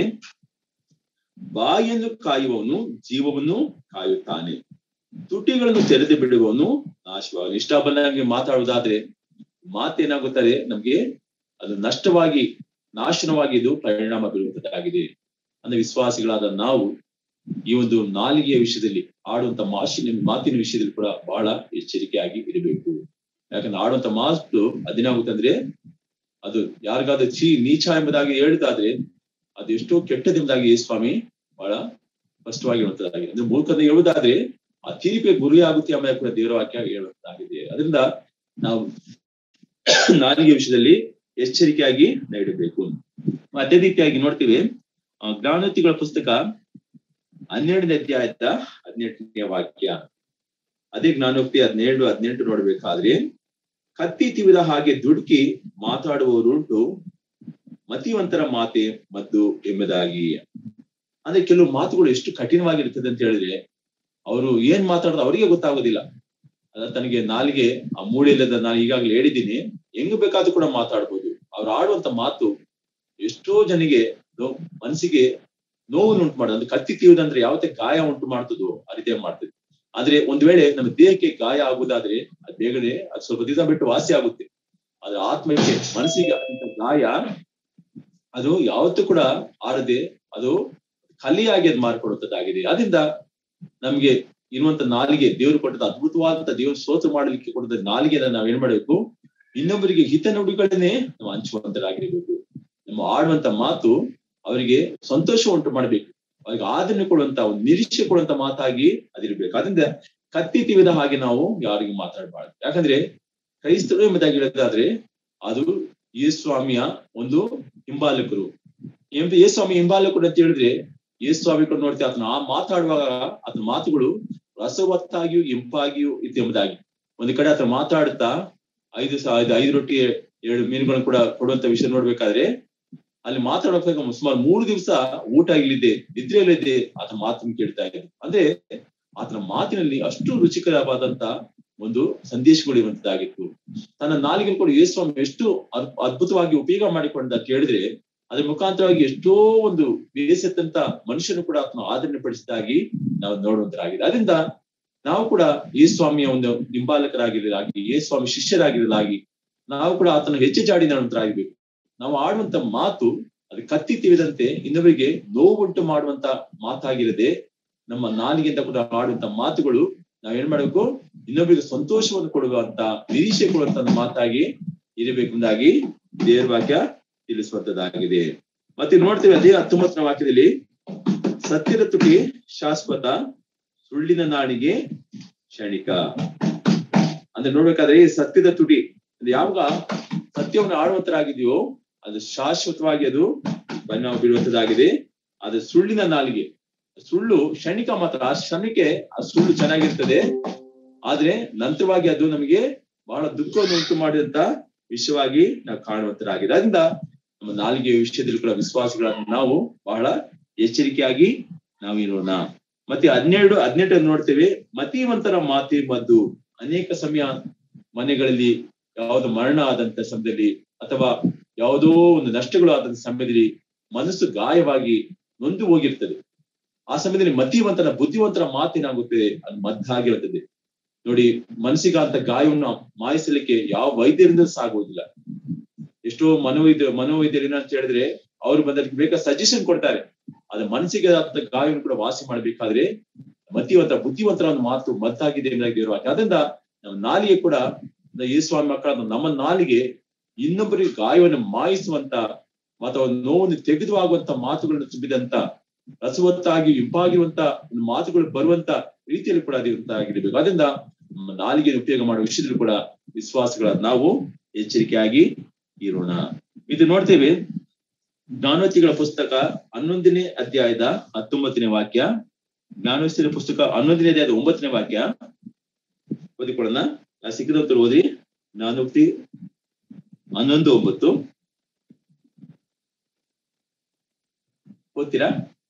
ಬಾಯಿಯನ್ನು ಕಾಯುವವನು ಜೀವವನ್ನು ಕಾಯುತ್ತಾನೆ ತುಟಿಗಳನ್ನು ತೆರೆದು ಬಿಡುವವನು ನಾಶವಾಗ ಇಷ್ಟ ಬಂದಂಗೆ ಮಾತಾಡುವುದಾದ್ರೆ ಮಾತೇನಾಗುತ್ತದೆ ನಮ್ಗೆ ಅದು ನಷ್ಟವಾಗಿ ನಾಶನವಾಗಿ ಇದು ಪರಿಣಾಮ ಬೀರುವಂತದ್ದಾಗಿದೆ ಅಂದ್ರೆ ವಿಶ್ವಾಸಿಗಳಾದ ನಾವು ಈ ಒಂದು ನಾಲಿಗೆಯ ವಿಷಯದಲ್ಲಿ ಆಡುವಂತ ಮಾಸಿನ ಮಾತಿನ ವಿಷಯದಲ್ಲಿ ಕೂಡ ಬಹಳ ಎಚ್ಚರಿಕೆಯಾಗಿ ಇರಬೇಕು ಯಾಕಂದ್ರೆ ಆಡುವಂತ ಮಾತು ಅದೇನಾಗುತ್ತೆ ಅಂದ್ರೆ ಅದು ಯಾರಿಗಾದ್ರೂ ಚೀ ನೀಚ ಎಂಬುದಾಗಿ ಹೇಳಿದಾದ್ರೆ ಅದು ಎಷ್ಟೋ ಕೆಟ್ಟದೆಂಬುದಾಗಿ ಸ್ವಾಮಿ ಬಹಳ ಸ್ಪಷ್ಟವಾಗಿರುವಂತದ್ದಾಗಿದೆ ಅಂದ್ರೆ ಮೂರ್ಖದ ಹೇಳುವುದಾದ್ರೆ ಆ ತೀರ್ಪಿಗೆ ಗುರಿಯಾಗುತ್ತೆ ಎಂಬ ಕೂಡ ದೇವರ ವಾಕ್ಯ ಹೇಳುವಂತಾಗಿದೆ ಅದರಿಂದ ನಾವು ನಾಲಿಗೆ ವಿಷಯದಲ್ಲಿ ಎಚ್ಚರಿಕೆಯಾಗಿ ನೀಡಬೇಕು ಅದೇ ರೀತಿಯಾಗಿ ನೋಡ್ತೀವಿ ಜ್ಞಾನೋತಿಗಳ ಪುಸ್ತಕ ಹನ್ನೆರಡನೇ ಅಧ್ಯಾಯದ ಹದಿನೆಂಟನೇ ವಾಕ್ಯ ಅದೇ ಜ್ಞಾನೋಕ್ತಿ ಹದಿನೇಳು ಹದಿನೆಂಟು ನೋಡ್ಬೇಕಾದ್ರೆ ಕತ್ತಿ ತಿವಿದ ಹಾಗೆ ದುಡುಕಿ ಮಾತಾಡುವವರುಂಟು ಮತಿವಂತರ ಮಾತೆ ಮದ್ದು ಎಂಬುದಾಗಿ ಅಂದ್ರೆ ಕೆಲವು ಮಾತುಗಳು ಎಷ್ಟು ಕಠಿಣವಾಗಿರ್ತದೆ ಅಂತ ಹೇಳಿದ್ರೆ ಅವರು ಏನ್ ಮಾತಾಡೋದು ಅವರಿಗೆ ಗೊತ್ತಾಗೋದಿಲ್ಲ ಅದ ತನಗೆ ನಾಲಿಗೆ ಆ ಮೂಳೆಲ್ಲದ ನಾನು ಈಗಾಗಲೇ ಹೇಳಿದ್ದೀನಿ ಹೆಂಗ್ ಬೇಕಾದ್ರೂ ಕೂಡ ಮಾತಾಡ್ಬೋದು ಅವ್ರು ಆಡುವಂತ ಮಾತು ಎಷ್ಟೋ ಜನಿಗೆ ಮನಸ್ಸಿಗೆ ನೋವನ್ನು ಉಂಟು ಮಾಡೋದು ಅಂದ್ರೆ ಕತ್ತಿ ತೀವುದಂದ್ರೆ ಯಾವತ್ತೆ ಗಾಯ ಉಂಟು ಮಾಡ್ತದೋ ಆ ರೀತಿಯಾಗಿ ಮಾಡ್ತದೆ ಆದ್ರೆ ಒಂದ್ ವೇಳೆ ನಮ್ಮ ದೇಹಕ್ಕೆ ಗಾಯ ಆಗುದಾದ್ರೆ ಅದು ಬೇಗನೆ ಅದು ಸ್ವಲ್ಪ ದಿವಸ ಬಿಟ್ಟು ವಾಸಿ ಆಗುತ್ತೆ ಆದ್ರೆ ಆತ್ಮಕ್ಕೆ ಮನಸ್ಸಿಗೆ ಆದಂತ ಗಾಯ ಅದು ಯಾವತ್ತೂ ಕೂಡ ಆರದೆ ಅದು ಕಲಿಯಾಗಿ ಅದು ಮಾರ್ಕೊಡುತ್ತದಾಗಿದೆ ಅದರಿಂದ ನಮ್ಗೆ ಇರುವಂತ ನಾಲಿಗೆ ದೇವರು ಕೊಟ್ಟದ ಅದ್ಭುತವಾದಂತ ದೇವರು ಸ್ತೋತ್ರ ಮಾಡಲಿಕ್ಕೆ ಕೊಟ್ಟದ ನಾಲಿಗೆನ ನಾವ್ ಏನ್ ಮಾಡ್ಬೇಕು ಇನ್ನೊಬ್ಬರಿಗೆ ಹಿತ ನುಡಿಗಳನ್ನೇ ನಾವು ಹಂಚುವಂತರಾಗಿರ್ಬೇಕು ನಮ್ಮ ಆಡುವಂತ ಮಾತು ಅವರಿಗೆ ಸಂತೋಷ ಉಂಟು ಮಾಡ್ಬೇಕು ಅವ್ರಿಗೆ ಆದರಣೆ ಕೊಡುವಂತ ಒಂದು ನಿರೀಕ್ಷೆ ಕೊಡುವಂತ ಮಾತಾಗಿ ಅದಿರ್ಬೇಕು ಅದರಿಂದ ಕತ್ತಿ ತಿವಿದ ಹಾಗೆ ನಾವು ಯಾರಿಗೂ ಮಾತಾಡಬಾರ್ದು ಯಾಕಂದ್ರೆ ಕ್ರೈಸ್ತರು ಎಂಬುದಾಗಿ ಹೇಳೋದಾದ್ರೆ ಅದು ಯೇಸ್ವಾಮಿಯ ಒಂದು ಹಿಂಬಾಲಕರು ಎಂತ ಯೇಸ್ವಾಮಿ ಹಿಂಬಾಲಕರು ಅಂತ ಹೇಳಿದ್ರೆ ಯೇಸ್ವಾಮಿ ಕೂಡ ನೋಡ್ತೀವಿ ಆತನ ಆ ಮಾತಾಡುವಾಗ ಆತನ ಮಾತುಗಳು ರಸವತ್ತಾಗಿಯೂ ಇಂಪಾಗಿಯೂ ಇತ್ತು ಎಂಬುದಾಗಿ ಒಂದು ಕಡೆ ಆತ ಮಾತಾಡುತ್ತಾ ಐದು ಸ ಐದು ಐದು ರೊಟ್ಟಿ ಎರಡು ಮೀನುಗಳನ್ನು ಕೂಡ ಕೊಡುವಂತ ವಿಷಯ ನೋಡ್ಬೇಕಾದ್ರೆ ಅಲ್ಲಿ ಮಾತಾಡೋಕೆ ಸುಮಾರು ಮೂರು ದಿವಸ ಊಟ ಇಲ್ಲಿದೆ ನಿದ್ರೆ ಇಲ್ಲಿದೆ ಆತನ ಮಾತನ್ನು ಕೇಳ್ತಾ ಇದ್ರು ಅಂದ್ರೆ ಆತನ ಮಾತಿನಲ್ಲಿ ಅಷ್ಟು ರುಚಿಕರವಾದಂತ ಒಂದು ಸಂದೇಶಗಳು ಇರುವಂತದ್ದಾಗಿತ್ತು ತನ್ನ ನಾಲಿಗೆ ಕೂಡ ಯೇಸ್ವಾಮಿ ಎಷ್ಟು ಅದ್ಭುತವಾಗಿ ಉಪಯೋಗ ಮಾಡಿಕೊಂಡ ಕೇಳಿದ್ರೆ ಅದ್ರ ಮುಖಾಂತರವಾಗಿ ಎಷ್ಟೋ ಒಂದು ಬೇಸತ್ತಂತ ಮನುಷ್ಯನು ಕೂಡ ಆತನ ಆದರಣೆ ಪಡಿಸಿದಾಗಿ ನಾವು ನೋಡುವಂತರಾಗಿದೆ ಅದರಿಂದ ನಾವು ಕೂಡ ಈ ಸ್ವಾಮಿಯ ಒಂದು ಹಿಂಬಾಲಕರಾಗಿರಲಾಗಿ ಏ ಸ್ವಾಮಿ ಶಿಷ್ಯರಾಗಿರಲಾಗಿ ನಾವು ಕೂಡ ಆತನ ಹೆಚ್ಚು ಜಾಡಿ ನೋಡುವಂತರಾಗಬೇಕು ನಾವು ಆಡುವಂತ ಮಾತು ಅದು ಕತ್ತಿ ತಿವಿದಂತೆ ಇನ್ನೊಬ್ಬರಿಗೆ ನೋವುಂಟು ಮಾಡುವಂತ ಮಾತಾಗಿರದೆ ನಮ್ಮ ನಾಲಿಗೆಯಿಂದ ಕೂಡ ಆಡುವಂತ ಮಾತುಗಳು ನಾವ್ ಏನ್ ಮಾಡ್ಬೇಕು ಇನ್ನೊಬ್ಬರಿಗೆ ಸಂತೋಷವನ್ನು ಕೊಡುವಂತ ನಿರೀಕ್ಷೆ ಕೊಡುವಂತ ಮಾತಾಗಿ ಇರಬೇಕೆಂದಾಗಿ ದೇವರ ವಾಕ್ಯ ತಿಳಿಸುವಂತದ್ದಾಗಿದೆ ಮತ್ತೆ ನೋಡ್ತೇವೆ ಅದೇ ಹತ್ತೊಂಬತ್ತನೇ ವಾಕ್ಯದಲ್ಲಿ ಸತ್ಯದ ತುಟಿ ಶಾಶ್ವತ ಸುಳ್ಳಿನ ನಾಡಿಗೆ ಕ್ಷಣಿಕ ಅಂದ್ರೆ ನೋಡ್ಬೇಕಾದ್ರೆ ಈ ಸತ್ಯದ ತುಟಿ ಅದು ಯಾವಾಗ ಸತ್ಯವನ್ನು ಆಡುವಂತರಾಗಿದೆಯೋ ಅದು ಶಾಶ್ವತವಾಗಿ ಅದು ಬಣ್ಣ ಬೀಳುವಂತದ್ದಾಗಿದೆ ಅದು ಸುಳ್ಳಿನ ನಾಲಿಗೆ ಸುಳ್ಳು ಕ್ಷಣಿಕ ಮಾತ್ರ ಆ ಕ್ಷಣಿಕೆ ಆ ಸುಳ್ಳು ಚೆನ್ನಾಗಿರ್ತದೆ ಆದ್ರೆ ನಂತರವಾಗಿ ಅದು ನಮಗೆ ಬಹಳ ದುಃಖವನ್ನು ಉಂಟು ಮಾಡಿದಂತ ವಿಷಯವಾಗಿ ನಾವು ಕಾಣುವಂತರಾಗಿದೆ ಅದರಿಂದ ನಮ್ಮ ನಾಲಿಗೆಯ ವಿಷಯದಲ್ಲಿ ಕೂಡ ವಿಶ್ವಾಸಗಳನ್ನು ನಾವು ಬಹಳ ಎಚ್ಚರಿಕೆಯಾಗಿ ನಾವು ಇರೋಣ ಮತ್ತೆ ಹನ್ನೆರಡು ಹದಿನೆಂಟು ನೋಡ್ತೇವೆ ಮತಿವಂತರ ಮಾತಿ ಮದ್ದು ಅನೇಕ ಸಮಯ ಮನೆಗಳಲ್ಲಿ ಯಾವ್ದು ಮರಣ ಆದಂತ ಸಮಯದಲ್ಲಿ ಅಥವಾ ಯಾವುದೋ ಒಂದು ನಷ್ಟಗಳು ಆದಂತ ಸಮಯದಲ್ಲಿ ಮನಸ್ಸು ಗಾಯವಾಗಿ ನೊಂದು ಹೋಗಿರ್ತದೆ ಆ ಸಮಯದಲ್ಲಿ ಮತಿವಂತನ ಬುದ್ಧಿವಂತರ ಮಾತೇನಾಗುತ್ತದೆ ಅದು ಮದ್ದಾಗಿರುತ್ತದೆ ನೋಡಿ ಮನಸ್ಸಿಗಾಂತ ಗಾಯವನ್ನು ಮಾಯಿಸಲಿಕ್ಕೆ ಯಾವ ವೈದ್ಯರಿಂದ ಸಾಗುವುದಿಲ್ಲ ಎಷ್ಟೋ ಮನೋವೈದ್ಯ ಮನೋವೈದ್ಯರು ಅಂತ ಹೇಳಿದ್ರೆ ಅವ್ರು ಬಂದಕ್ಕೆ ಬೇಕಾದ ಸಜೆಷನ್ ಕೊಡ್ತಾರೆ ಅದ ಮನಸ್ಸಿಗೆ ಆದ ಗಾಯವನ್ನು ಕೂಡ ವಾಸಿ ಮಾಡ್ಬೇಕಾದ್ರೆ ಮತಿವಂತ ಬುದ್ಧಿವಂತರ ಒಂದು ಮಾತು ಮದ್ದಾಗಿದೆ ದೇವರ ವಾಕ್ಯ ಅದರಿಂದ ನಮ್ಮ ನಾಲಿಗೆ ಕೂಡ ಯೇಸ್ವಾಮಿ ಮಕ್ಕಳ ನಮ್ಮ ನಾಲಿಗೆ ಇನ್ನೊಬ್ಬರಿಗೆ ಗಾಯವನ್ನು ಮಾಯಿಸುವಂತ ಅಥವಾ ಒಂದು ನೋವನ್ನು ತೆಗೆದು ಆಗುವಂತ ಮಾತುಗಳನ್ನು ತುಂಬಿದಂತ ರಸವತ್ತಾಗಿ ಇಂಪಾಗಿರುವಂತ ಒಂದು ಮಾತುಗಳು ಬರುವಂತ ರೀತಿಯಲ್ಲಿ ಕೂಡ ಅದಿರುವಂತಾಗಿರ್ಬೇಕು ಅದರಿಂದ ನಮ್ಮ ನಾಲಿಗೆಯನ್ನು ಉಪಯೋಗ ಮಾಡುವ ವಿಷಯದಲ್ಲೂ ಕೂಡ ವಿಶ್ವಾಸಗಳ ನಾವು ಎಚ್ಚರಿಕೆಯಾಗಿ ಇರೋಣ ಇದು ನೋಡ್ತೇವೆ ಜ್ಞಾನೋತಿಗಳ ಪುಸ್ತಕ ಹನ್ನೊಂದನೇ ಅಧ್ಯಾಯದ ಹತ್ತೊಂಬತ್ತನೇ ವಾಕ್ಯ ಜ್ಞಾನೋತ್ಸವ ಪುಸ್ತಕ ಹನ್ನೊಂದನೇ ಅಧ್ಯಾಯದ ಒಂಬತ್ತನೇ ವಾಕ್ಯ ಓದಿಕೊಳ್ಳೋಣ ಸಿಕ್ಕಿದಂತರು ಓದಿ ಜ್ಞಾನೋಕ್ತಿ ಹನ್ನೊಂದು ಒಂಬತ್ತು ಓದ್ತೀರಾ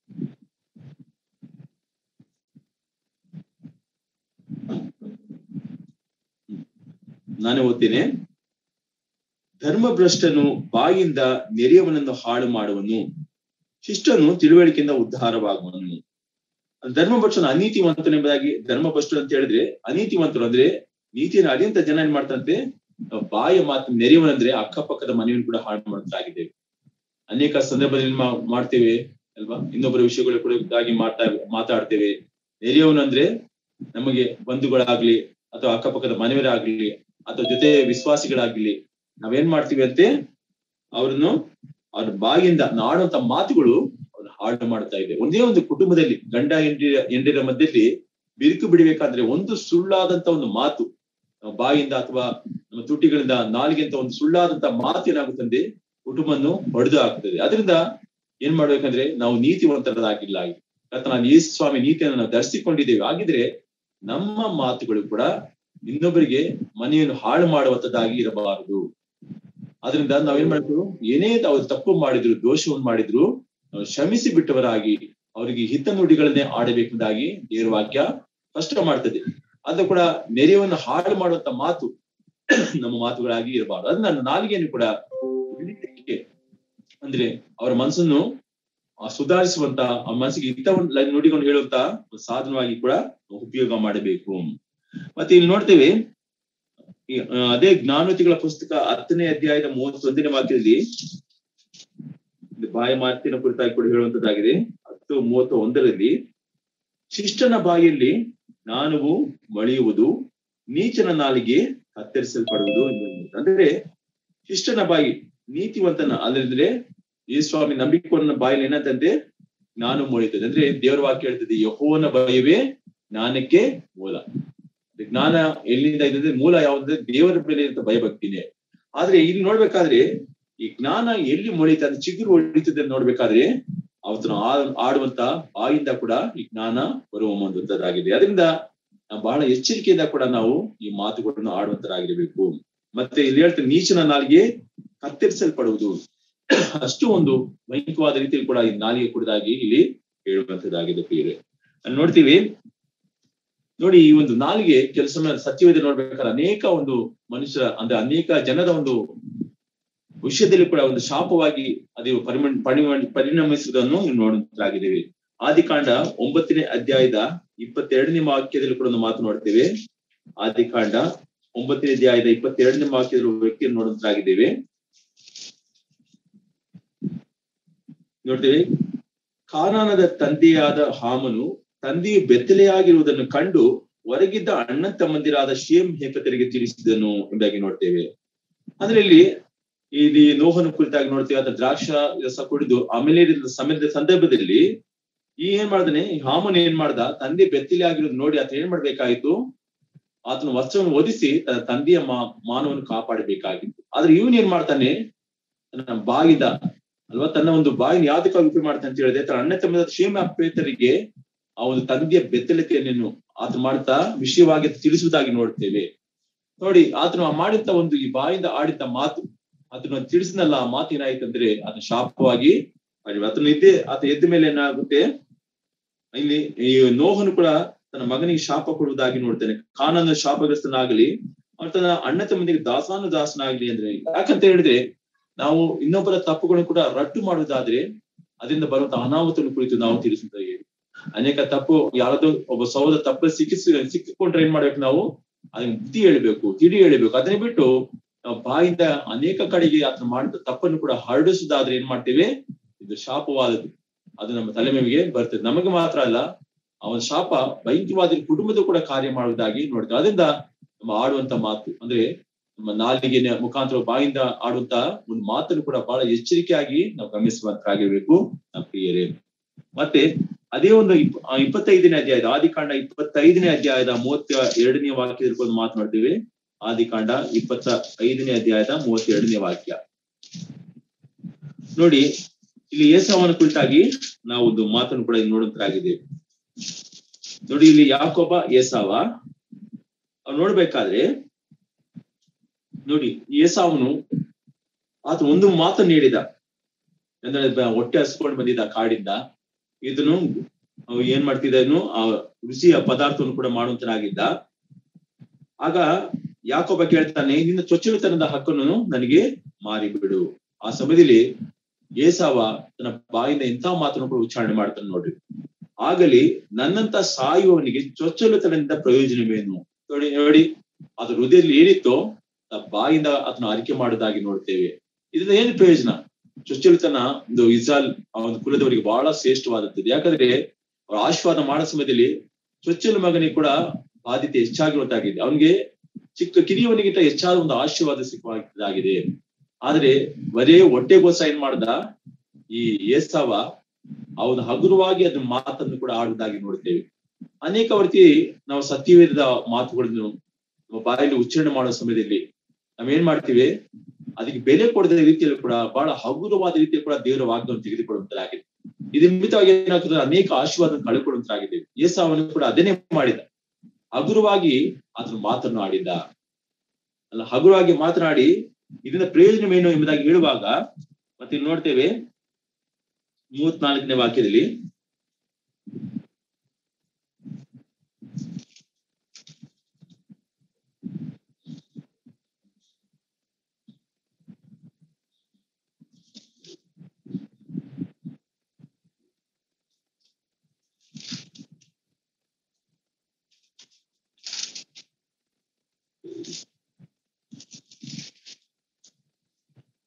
ನಾನೇ ಓದ್ತೀನಿ ಧರ್ಮಭ್ರಷ್ಟನು ಬಾಯಿಂದ ನೆರೆಯವನನ್ನು ಹಾಳು ಮಾಡುವನು ಶಿಷ್ಟನು ತಿಳುವಳಿಕೆಯಿಂದ ಉದ್ಧಾರವಾಗುವನು ಧರ್ಮಭ್ರಷ್ಟನು ಅನೀತಿವಂತನೆಂಬುದಾಗಿ ಧರ್ಮಭ್ರಷ್ಟರು ಅಂತ ಹೇಳಿದ್ರೆ ಅನೀತಿವಂತರು ಅಂದ್ರೆ ನೀತಿಯನ್ನು ಅಡಿಯಂತ ಜನ ಏನ್ ಮಾಡ್ತಂತೆ ಬಾಯ ಮಾತು ನೆರೆಯವನಂದ್ರೆ ಅಕ್ಕಪಕ್ಕದ ಮನೆಯನ್ನು ಕೂಡ ಹಾಳು ಮಾಡುತ್ತಾಗಿದ್ದೇವೆ ಅನೇಕ ಸಂದರ್ಭದಲ್ಲಿ ಮಾಡ್ತೇವೆ ಅಲ್ವಾ ಇನ್ನೊಬ್ಬರ ವಿಷಯಗಳು ಕೂಡ ಇದಾಗಿ ಮಾತಾ ಮಾತಾಡ್ತೇವೆ ನೆರೆಯವನಂದ್ರೆ ನಮಗೆ ಬಂಧುಗಳಾಗ್ಲಿ ಅಥವಾ ಅಕ್ಕಪಕ್ಕದ ಮನೆಯವರಾಗ್ಲಿ ಅಥವಾ ಜೊತೆ ವಿಶ್ವಾಸಿಗಳಾಗ್ಲಿ ನಾವೇನ್ ಮಾಡ್ತೀವಿ ಅಂತೆ ಅವ್ರನ್ನು ಅವ್ರ ಬಾಗಿಯಿಂದ ನಾಡುವಂತ ಮಾತುಗಳು ಅವ್ರನ್ನ ಹಾಳು ಮಾಡ್ತಾ ಇದೆ ಒಂದೇ ಒಂದು ಕುಟುಂಬದಲ್ಲಿ ಗಂಡ ಹೆಂಡಿರ ಹೆಂಡಿರ ಮಧ್ಯದಲ್ಲಿ ಬಿರುಕು ಬಿಡಬೇಕಾದ್ರೆ ಒಂದು ಸುಳ್ಳಾದಂತ ಒಂದು ಮಾತು ಬಾಯಿಂದ ಅಥವಾ ನಮ್ಮ ತುಟಿಗಳಿಂದ ನಾಲಿಗೆ ಅಂತ ಒಂದು ಸುಳ್ಳಾದಂತ ಮಾತು ಏನಾಗುತ್ತದೆ ಕುಟುಂಬವನ್ನು ಹೊಡೆದು ಹಾಕ್ತದೆ ಅದರಿಂದ ಏನ್ ಮಾಡ್ಬೇಕಂದ್ರೆ ನಾವು ನೀತಿವಂತರದಾಗಿಲ್ಲ ಯಾಕಂದ್ರೆ ನಾನು ಈ ಸ್ವಾಮಿ ನೀತಿಯನ್ನು ನಾವು ಧರಿಸಿಕೊಂಡಿದ್ದೇವೆ ಆಗಿದ್ರೆ ನಮ್ಮ ಮಾತುಗಳು ಕೂಡ ಇನ್ನೊಬ್ಬರಿಗೆ ಮನೆಯನ್ನು ಹಾಳು ಮಾಡುವಂತದ್ದಾಗಿ ಇರಬಾರದು ಅದರಿಂದ ನಾವೇನ್ ಮಾಡ್ಬೇಕು ಏನೇ ಅವ್ರು ತಪ್ಪು ಮಾಡಿದ್ರು ದೋಷವನ್ನು ಮಾಡಿದ್ರು ಕ್ಷಮಿಸಿ ಬಿಟ್ಟವರಾಗಿ ಅವರಿಗೆ ಹಿತ ನುಡಿಗಳನ್ನೇ ಆಡಬೇಕೆಂದಾಗಿ ದೇವರ ವಾಕ್ಯ ಕಷ್ಟ ಮಾಡ್ತದೆ ಅದು ಕೂಡ ನೆರೆಯನ್ನು ಹಾಳು ಮಾಡುವಂತ ಮಾತು ನಮ್ಮ ಮಾತುಗಳಾಗಿ ಇರಬಾರದು ಅದು ನನ್ನ ನಾಲಿಗೆಯನ್ನು ಕೂಡ ಅಂದ್ರೆ ಅವರ ಮನಸ್ಸನ್ನು ಸುಧಾರಿಸುವಂತ ಆ ಮನಸ್ಸಿಗೆ ಹಿತವನ್ನು ನುಡಿಕೊಂಡು ಹೇಳುವಂತ ಸಾಧನವಾಗಿ ಕೂಡ ಉಪಯೋಗ ಮಾಡಬೇಕು ಮತ್ತೆ ಇಲ್ಲಿ ನೋಡ್ತೇವೆ ಅದೇ ಜ್ಞಾನೋತಿಗಳ ಪುಸ್ತಕ ಹತ್ತನೇ ಅಧ್ಯಾಯದ ಮೂವತ್ತೊಂದನೇ ವಾಕ್ಯದಲ್ಲಿ ಬಾಯ ಮಾತಿನ ಕುರಿತಾಗಿ ಕೂಡ ಹೇಳುವಂತದ್ದಾಗಿದೆ ಹತ್ತು ಮೂವತ್ತ ಒಂದರಲ್ಲಿ ಶಿಷ್ಟನ ಬಾಯಲ್ಲಿ ಜ್ಞಾನವು ಮಳೆಯುವುದು ನೀಚನ ನಾಲಿಗೆ ಕತ್ತರಿಸಲ್ಪಡುವುದು ಎಂದು ಅಂದ್ರೆ ಶಿಷ್ಟನ ಬಾಯಿ ನೀತಿವಂತನ ಅಲ್ಲದ್ರೆ ಈ ಸ್ವಾಮಿ ನಂಬಿಕೊಂಡ ಬಾಯಲ್ಲಿ ಏನಂತಂದ್ರೆ ಜ್ಞಾನ ಮೂಡಿತದೆ ಅಂದ್ರೆ ದೇವರ ವಾಕ್ಯ ಹೇಳ್ತದೆ ಯಹೋವನ ಭಯವೇ ಜ್ಞಾನಕ್ಕೆ ಮೂಲ ಜ್ಞಾನ ಎಲ್ಲಿಂದ ಇದೆ ಮೂಲ ಯಾವ್ದಂದ್ರೆ ದೇವರ ಮೇಲೆ ಇರುತ್ತ ಭಯಭಕ್ತಿನೇ ಆದ್ರೆ ಇಲ್ಲಿ ನೋಡ್ಬೇಕಾದ್ರೆ ಈ ಜ್ಞಾನ ಎಲ್ಲಿ ಮೊಳಿತದೆ ಚಿಗುರು ಹೊಳಿತದೆ ಅಂತ ನೋಡ್ಬೇಕಾದ್ರೆ ಅವತನ ಆಡುವಂತ ಬಾಯಿಂದ ಕೂಡ ಈ ಜ್ಞಾನ ಬರುವ ಒಂದಂತದ್ದಾಗಿದೆ ಅದರಿಂದ ನಾವು ಬಹಳ ಎಚ್ಚರಿಕೆಯಿಂದ ಕೂಡ ನಾವು ಈ ಮಾತುಗಳನ್ನು ಆಡುವಂತರಾಗಿರ್ಬೇಕು ಮತ್ತೆ ಇಲ್ಲಿ ಹೇಳ್ತಾರೆ ನೀಚನ ನಾಲಿಗೆ ಕತ್ತರಿಸಲ್ಪಡುವುದು ಅಷ್ಟು ಒಂದು ಭಯಂಕರವಾದ ರೀತಿಯಲ್ಲಿ ಕೂಡ ಈ ನಾಲಿಗೆ ಕುಡಿದಾಗಿ ಇಲ್ಲಿ ಹೇಳುವಂತದ್ದಾಗಿದೆ ಪ್ರಿಯರೇ ಅಲ್ಲಿ ನೋಡ್ತೀವಿ ನೋಡಿ ಈ ಒಂದು ನಾಲಿಗೆ ಕೆಲಸ ಸತ್ಯವೇದ ನೋಡ್ಬೇಕಾದ್ರೆ ಅನೇಕ ಒಂದು ಮನುಷ್ಯರ ಅಂದ್ರೆ ಅನೇಕ ಜನರ ಒಂದು ವಿಷಯದಲ್ಲಿ ಕೂಡ ಒಂದು ಶಾಪವಾಗಿ ಅದು ಪರಿಮ ಪರಿಮ ಪರಿಣಮಿಸುವುದನ್ನು ನೋಡುವಂತಾಗಿದ್ದೇವೆ ಆದಿಕಾಂಡ ಒಂಬತ್ತನೇ ಅಧ್ಯಾಯದ ಇಪ್ಪತ್ತೆರಡನೇ ವಾಕ್ಯದಲ್ಲಿ ಕೂಡ ಒಂದು ಮಾತು ನೋಡ್ತೇವೆ ಆದಿಕಾಂಡ ಒಂಬತ್ತನೇ ಅಧ್ಯಾಯದ ಇಪ್ಪತ್ತೆರಡನೇ ವಾಕ್ಯದ ವ್ಯಕ್ತಿಯನ್ನು ನೋಡುವಂತಾಗಿದ್ದೇವೆ ನೋಡ್ತೇವೆ ಕಾನಾನದ ತಂದೆಯಾದ ಹಾಮನು ತಂದೆಯು ಬೆತ್ತಲೆಯಾಗಿರುವುದನ್ನು ಕಂಡು ಹೊರಗಿದ್ದ ಅಣ್ಣ ತಮ್ಮಂದಿರಾದ ಶೇಮ್ ಹೇಪತರಿಗೆ ತಿಳಿಸಿದನು ಎಂಬುದಾಗಿ ನೋಡ್ತೇವೆ ಅಂದ್ರೆ ಇಲ್ಲಿ ಇಲ್ಲಿ ನೋಹನ ಕುರಿತಾಗಿ ನೋಡ್ತೇವೆ ಅದ ದ್ರಾಕ್ಷ ರಸ ಕುಡಿದು ಆಮೇಲೆ ಸಮಯದ ಸಂದರ್ಭದಲ್ಲಿ ಈ ಏನ್ ಮಾಡ್ದಾನೆ ಹಾಮನ್ ಏನ್ ಮಾಡ್ದ ತಂದೆ ಬೆತ್ತಲೆ ಆಗಿರೋದು ನೋಡಿ ಆತ ಏನ್ ಮಾಡ್ಬೇಕಾಯ್ತು ಆತನ ವಸ್ತ್ರವನ್ನು ಒದಿಸಿ ತನ್ನ ತಂದೆಯ ಮಾ ಮಾನವನ್ನು ಕಾಪಾಡಬೇಕಾಗಿತ್ತು ಆದ್ರೆ ಇವನ್ ಏನ್ ಮಾಡ್ತಾನೆ ತನ್ನ ಬಾಯಿದ ಅಲ್ವಾ ತನ್ನ ಒಂದು ಬಾಯಿನ ಯಾವ್ದಕ್ಕಾಗಿ ಉಪಯೋಗ ಮಾಡ್ತಾನೆ ಅಂತ ಹೇಳಿದ್ರೆ ತನ್ನ ಅಣ್ಣ ತಮ್ಮದ ಕ್ಷೇಮ ಅಪೇತರಿಗೆ ಆ ಒಂದು ತಂದೆಯ ಬೆತ್ತಲಿಕೆಯನ್ನು ಆತ ಮಾಡ್ತಾ ವಿಷಯವಾಗಿ ತಿಳಿಸುವುದಾಗಿ ನೋಡ್ತೇವೆ ನೋಡಿ ಆತನು ಮಾಡಿದ ಒಂದು ಈ ಬಾಯಿಂದ ಆಡಿದ ಮಾತು ಆತನ ತಿಳಿಸಿನಲ್ಲ ಆ ಮಾತು ಏನಾಯ್ತಂದ್ರೆ ಅದು ಶಾಪವಾಗಿ ಆತನ ಇದ್ದೆ ಆತ ಎದ್ದ ಮೇಲೆ ಏನಾಗುತ್ತೆ ಇಲ್ಲಿ ಈ ನೋಹನು ಕೂಡ ತನ್ನ ಮಗನಿಗೆ ಶಾಪ ಕೊಡುವುದಾಗಿ ನೋಡ್ತೇನೆ ಕಾನನ ಶಾಪಗ್ರಸ್ತನಾಗಲಿ ಅವ್ರ ತನ್ನ ಅಣ್ಣ ತಮ್ಮನಿಗೆ ದಾಸಾನು ದಾಸನಾಗ್ಲಿ ಅಂದ್ರೆ ಯಾಕಂತ ಹೇಳಿದ್ರೆ ನಾವು ಇನ್ನೊಬ್ಬರ ತಪ್ಪುಗಳನ್ನು ಕೂಡ ರಟ್ಟು ಮಾಡುವುದಾದ್ರೆ ಅದರಿಂದ ಬರುವಂತ ಅನಾಹುತವನ್ನು ಕುರಿತು ನಾವು ತಿಳಿಸುತ್ತೇವೆ ಅನೇಕ ತಪ್ಪು ಯಾರದೋ ಒಬ್ಬ ಸಹೋದರ ತಪ್ಪ ಸಿಕ್ಕಿಸಿ ಸಿಕ್ಕಿಕೊಂಡ್ರೆ ಏನ್ ಮಾಡ್ಬೇಕು ನಾವು ಅದನ್ನ ಬುದ್ಧಿ ಹೇಳ್ಬೇಕು ತಿಳಿ ಹೇಳ್ಬೇಕು ಅದನ್ನ ಬಿಟ್ಟು ನಾವು ಬಾಯಿಂದ ಅನೇಕ ಕಡೆಗೆ ಅದನ್ನ ಮಾಡಿದ ತಪ್ಪನ್ನು ಕೂಡ ಹರಡಿಸುದಾದ್ರೆ ಏನ್ ಮಾಡ್ತೇವೆ ಇದು ಶಾಪವಾದದ್ದು ಅದು ನಮ್ಮ ತಲೆ ಮೇವಿಗೆ ಬರ್ತದೆ ನಮಗೆ ಮಾತ್ರ ಅಲ್ಲ ಅವನ ಶಾಪ ಭಯಂಕರವಾದ ಕುಟುಂಬದ ಕೂಡ ಕಾರ್ಯ ಮಾಡುವುದಾಗಿ ನೋಡ್ತೇವೆ ಅದರಿಂದ ನಮ್ಮ ಆಡುವಂತ ಮಾತು ಅಂದ್ರೆ ನಮ್ಮ ನಾಲಿಗೆ ಮುಖಾಂತರ ಬಾಯಿಂದ ಆಡುವಂತ ಒಂದು ಮಾತನ್ನು ಕೂಡ ಬಹಳ ಎಚ್ಚರಿಕೆಯಾಗಿ ನಾವು ಗಮನಿಸುವಂತಾಗಿರ್ಬೇಕು ನಮ್ಮ ಪ್ರಿಯರೇ ಮತ್ತೆ ಅದೇ ಒಂದು ಇಪ್ ಇಪ್ಪತ್ತೈದನೇ ಅಧ್ಯಾಯದ ಆದಿಕಾಂಡ ಇಪ್ಪತ್ತೈದನೇ ಅಧ್ಯಾಯದ ಮೂವತ್ತ ಎರಡನೇ ವಾಕ್ಯದಲ್ಲಿ ಒಂದು ಮಾತನಾಡ್ತೀವಿ ಆದಿಕಾಂಡ ಇಪ್ಪತ್ತ ಐದನೇ ಅಧ್ಯಾಯದ ಮೂವತ್ತೆರಡನೇ ವಾಕ್ಯ ನೋಡಿ ಇಲ್ಲಿ ಏಸವನ ಕುರಿತಾಗಿ ನಾವು ಒಂದು ಮಾತನ್ನು ಕೂಡ ನೋಡುವಂತಾಗಿದ್ದೇವೆ ನೋಡಿ ಇಲ್ಲಿ ಯಾಕೊಬ್ಬ ಏಸಾವ ಅವ್ರು ನೋಡ್ಬೇಕಾದ್ರೆ ನೋಡಿ ಏಸಾವನು ಆತ ಒಂದು ಮಾತನ್ನು ಹೇಳಿದ ಅಂದ್ರೆ ಹೊಟ್ಟೆ ಹಸ್ಕೊಂಡು ಬಂದಿದ್ದ ಕಾಡಿಂದ ಇದನ್ನು ಏನ್ ಮಾಡ್ತಿದ್ದನು ಆ ರುಚಿಯ ಪದಾರ್ಥವನ್ನು ಕೂಡ ಮಾಡುವಂತನಾಗಿದ್ದ ಆಗ ಯಾಕೊಬ್ಬ ಕೇಳ್ತಾನೆ ನಿನ್ನ ಚೊಚ್ಚಲುತನದ ಹಕ್ಕನ್ನು ನನಗೆ ಮಾರಿಬಿಡು ಆ ಸಮಯದಲ್ಲಿ ಏಸಾವ ತನ್ನ ಬಾಯಿಂದ ಎಂತ ಮಾತನ್ನು ಕೂಡ ಉಚ್ಚಾರಣೆ ಮಾಡ್ತಾನೆ ನೋಡ್ರಿ ಆಗಲಿ ನನ್ನಂತ ಸಾಯುವವನಿಗೆ ಚೊಚ್ಚಲುತನದಿಂದ ಪ್ರಯೋಜನವೇನು ನೋಡಿ ನೋಡಿ ಅದ್ರ ಹೃದಯದಲ್ಲಿ ಏನಿತ್ತೋ ಬಾಯಿಂದ ಅದನ್ನ ಅರಿಕೆ ಮಾಡೋದಾಗಿ ನೋಡ್ತೇವೆ ಇದರಿಂದ ಏನು ಪ್ರಯೋಜನ ಚೊಚ್ಚಲುತನ ಒಂದು ಇಸ್ರಾಲ್ ಆ ಒಂದು ಕುಲದವರಿಗೆ ಬಹಳ ಶ್ರೇಷ್ಠವಾದದ್ದು ಯಾಕಂದ್ರೆ ಅವ್ರ ಆಶೀರ್ವಾದ ಮಾಡೋ ಸಮಯದಲ್ಲಿ ಚೊಚ್ಚಲು ಮಗನಿಗೆ ಕೂಡ ಬಾಧ್ಯತೆ ಹೆಚ್ಚಾಗಿರುವಂತಾಗಿದೆ ಅವನಿಗೆ ಚಿಕ್ಕ ಕಿರಿಯವನಿಗಿಂತ ಹೆಚ್ಚಾದ ಒಂದು ಆಶೀರ್ವಾದ ಸಿಕ್ಕುವಾಗಿದೆ ಆದ್ರೆ ಬರೇ ಹೊಟ್ಟೆಗೋಸ ಏನ್ ಮಾಡ್ದ ಈ ಏಸಾವ ಅವನು ಹಗುರವಾಗಿ ಅದನ್ನ ಮಾತನ್ನು ಕೂಡ ಆಡುವುದಾಗಿ ನೋಡ್ತೇವೆ ಅನೇಕ ವರ್ತಿ ನಾವು ಸತ್ಯವೇದ ಮಾತುಗಳನ್ನು ನಮ್ಮ ಬಾಯಲ್ಲಿ ಉಚ್ಚಾರಣೆ ಮಾಡೋ ಸಮಯದಲ್ಲಿ ನಾವೇನ್ ಮಾಡ್ತೀವಿ ಅದಕ್ಕೆ ಬೆಲೆ ಕೊಡದ ರೀತಿಯಲ್ಲಿ ಕೂಡ ಬಹಳ ಹಗುರವಾದ ರೀತಿಯಲ್ಲಿ ಕೂಡ ದೇವರ ವಾಗ್ದಾನ ತೆಗೆದುಕೊಳ್ಳುವಂತಾಗಿದೆ ಇದ್ರ ನಿಮಿತ್ತವಾಗಿ ಏನಾಗ್ತದೆ ಅನೇಕ ಆಶೀರ್ವಾದ ಕಳ್ಕೊಳ್ಳುವಂತಾಗಿದೆ ಏಸಾವನ್ನು ಕೂಡ ಅದನ್ನೇ ಮಾಡಿದ ಹಗುರವಾಗಿ ಅದನ್ನ ಮಾತನ್ನು ಆಡಿದ ಅಲ್ಲ ಹಗುರವಾಗಿ ಮಾತನಾಡಿ ಇದರಿಂದ ಪ್ರಯೋಜನವೇನು ಎಂಬುದಾಗಿ ಹೇಳುವಾಗ ಮತ್ತೆ ಇಲ್ಲಿ ನೋಡ್ತೇವೆ ಮೂವತ್ನಾಲ್ಕನೇ ವಾಕ್ಯದಲ್ಲಿ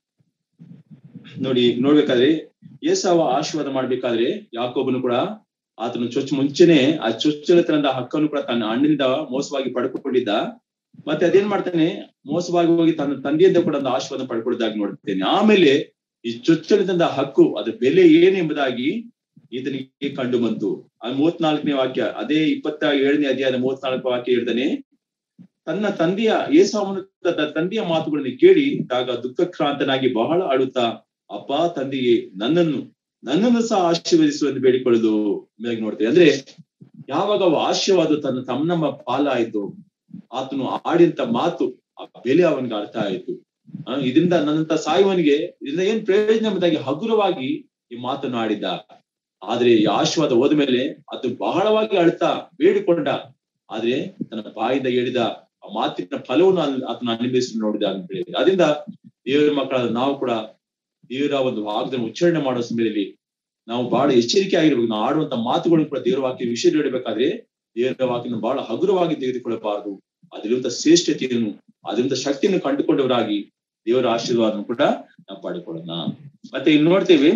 ನೋಡಿ ನೋಡ್ಬೇಕಾದ್ರೆ ಏಸಾವ ಆಶೀರ್ವಾದ ಮಾಡ್ಬೇಕಾದ್ರೆ ಯಾಕೊಬ್ಬನು ಕೂಡ ಆತನು ಚೊಚ್ಚ ಮುಂಚೆನೆ ಆ ಚೊಚ್ಚಲತನದ ಹಕ್ಕನ್ನು ಕೂಡ ತನ್ನ ಅಣ್ಣನಿಂದ ಮೋಸವಾಗಿ ಪಡ್ಕೊಂಡಿದ್ದ ಮತ್ತೆ ಅದೇನ್ ಮಾಡ್ತಾನೆ ಮೋಸವಾಗಿ ಹೋಗಿ ತನ್ನ ತಂದೆಯಿಂದ ಕೂಡ ಒಂದು ಆಶೀರ್ವಾದ ಪಡ್ಕೊಳ್ಳೋದಾಗಿ ನೋಡ್ತೇನೆ ಆಮೇಲೆ ಈ ಚೊಚ್ಚಲತನದ ಹಕ್ಕು ಅದ್ರ ಬೆಲೆ ಏನೆಂಬುದಾಗಿ ಈತನಿಗೆ ಕಂಡು ಬಂತು ಆ ಮೂವತ್ನಾಲ್ಕನೇ ವಾಕ್ಯ ಅದೇ ಇಪ್ಪತ್ತ ಏಳನೇ ಅಧ್ಯಾಯದ ಮೂವತ್ನಾಲ್ಕು ವಾಕ್ಯ ಹೇಳ್ತಾನೆ ತನ್ನ ತಂದೆಯ ಏಸಾವನು ತನ್ನ ತಂದೆಯ ಮಾತುಗಳನ್ನು ಕೇಳಿ ಆಗ ದುಃಖಕ್ರಾಂತನಾಗಿ ಬಹಳ ಅಳುತ್ತಾ ಅಪ್ಪ ತಂದೆಗೆ ನನ್ನನ್ನು ನನ್ನನ್ನು ಸಹ ಆಶೀರ್ವದಿಸು ಎಂದು ಬೇಡಿಕೊಳ್ಳಲು ಮೇಗ್ ನೋಡ್ತೇವೆ ಅಂದ್ರೆ ಯಾವಾಗ ಅವ ಆಶೀರ್ವಾದ ತನ್ನ ತಮ್ಮ ಪಾಲಾಯ್ತು ಆತನು ಆಡಿದಂತ ಮಾತು ಆ ಬೆಲೆ ಅವನಿಗೆ ಅರ್ಥ ಆಯ್ತು ಆ, ಇದರಿಂದ ನನ್ನಂತ ಸಾಯುವನಿಗೆ ಇದರಿಂದ ಏನ್ ಪ್ರಯೋಜನ ಎಂಬುದಾಗಿ ಹಗುರವಾಗಿ ಈ ಮಾತನ್ನು ಆಡಿದ್ದ ಆದ್ರೆ ಈ ಆಶೀರ್ವಾದ ಹೋದ್ಮೇಲೆ ಅದು ಬಹಳವಾಗಿ ಅಳ್ತಾ ಬೇಡಿಕೊಂಡ ಆದ್ರೆ ತನ್ನ ಬಾಯಿಂದ ಹೇಳಿದ ಆ ಮಾತಿನ ಫಲವನ್ನು ಅಲ್- ಆತನ ಅನುಭವಿಸಿ ನೋಡಿದ ಅಂತ ಹೇಳಿ ಅದರಿಂದ ದೇವರ ಮಕ್ಕಳಾದ ನಾವು ಕೂಡ ದೇವರ ಒಂದು ವಾಗ್ದಾನ ಉಚ್ಚಾರಣೆ ಮಾಡೋ ಸಮಯದಲ್ಲಿ ನಾವು ಬಹಳ ಎಚ್ಚರಿಕೆ ಆಗಿರ್ಬೇಕು ನಾವು ಆಡುವಂತ ಮಾತುಗಳು ಕೂಡ ದೇವರ ವಾಕ್ಯ ವಿಷಯ ಹೇಳಬೇಕಾದ್ರೆ ದೇವರ ವಾಕ್ಯನ ಬಹಳ ಹಗುರವಾಗಿ ತೆಗೆದುಕೊಳ್ಳಬಾರದು ಅದರಿಂದ ಶ್ರೇಷ್ಠತೆಯನ್ನು ಅದರಿಂದ ಶಕ್ತಿಯನ್ನು ಕಂಡುಕೊಂಡವರಾಗಿ ದೇವರ ಆಶೀರ್ವಾದ ಕೂಡ ನಾವು ಪಡೆಕೊಳ್ಳೋಣ ಮತ್ತೆ ಇಲ್ಲಿ ನೋಡ್ತೇವೆ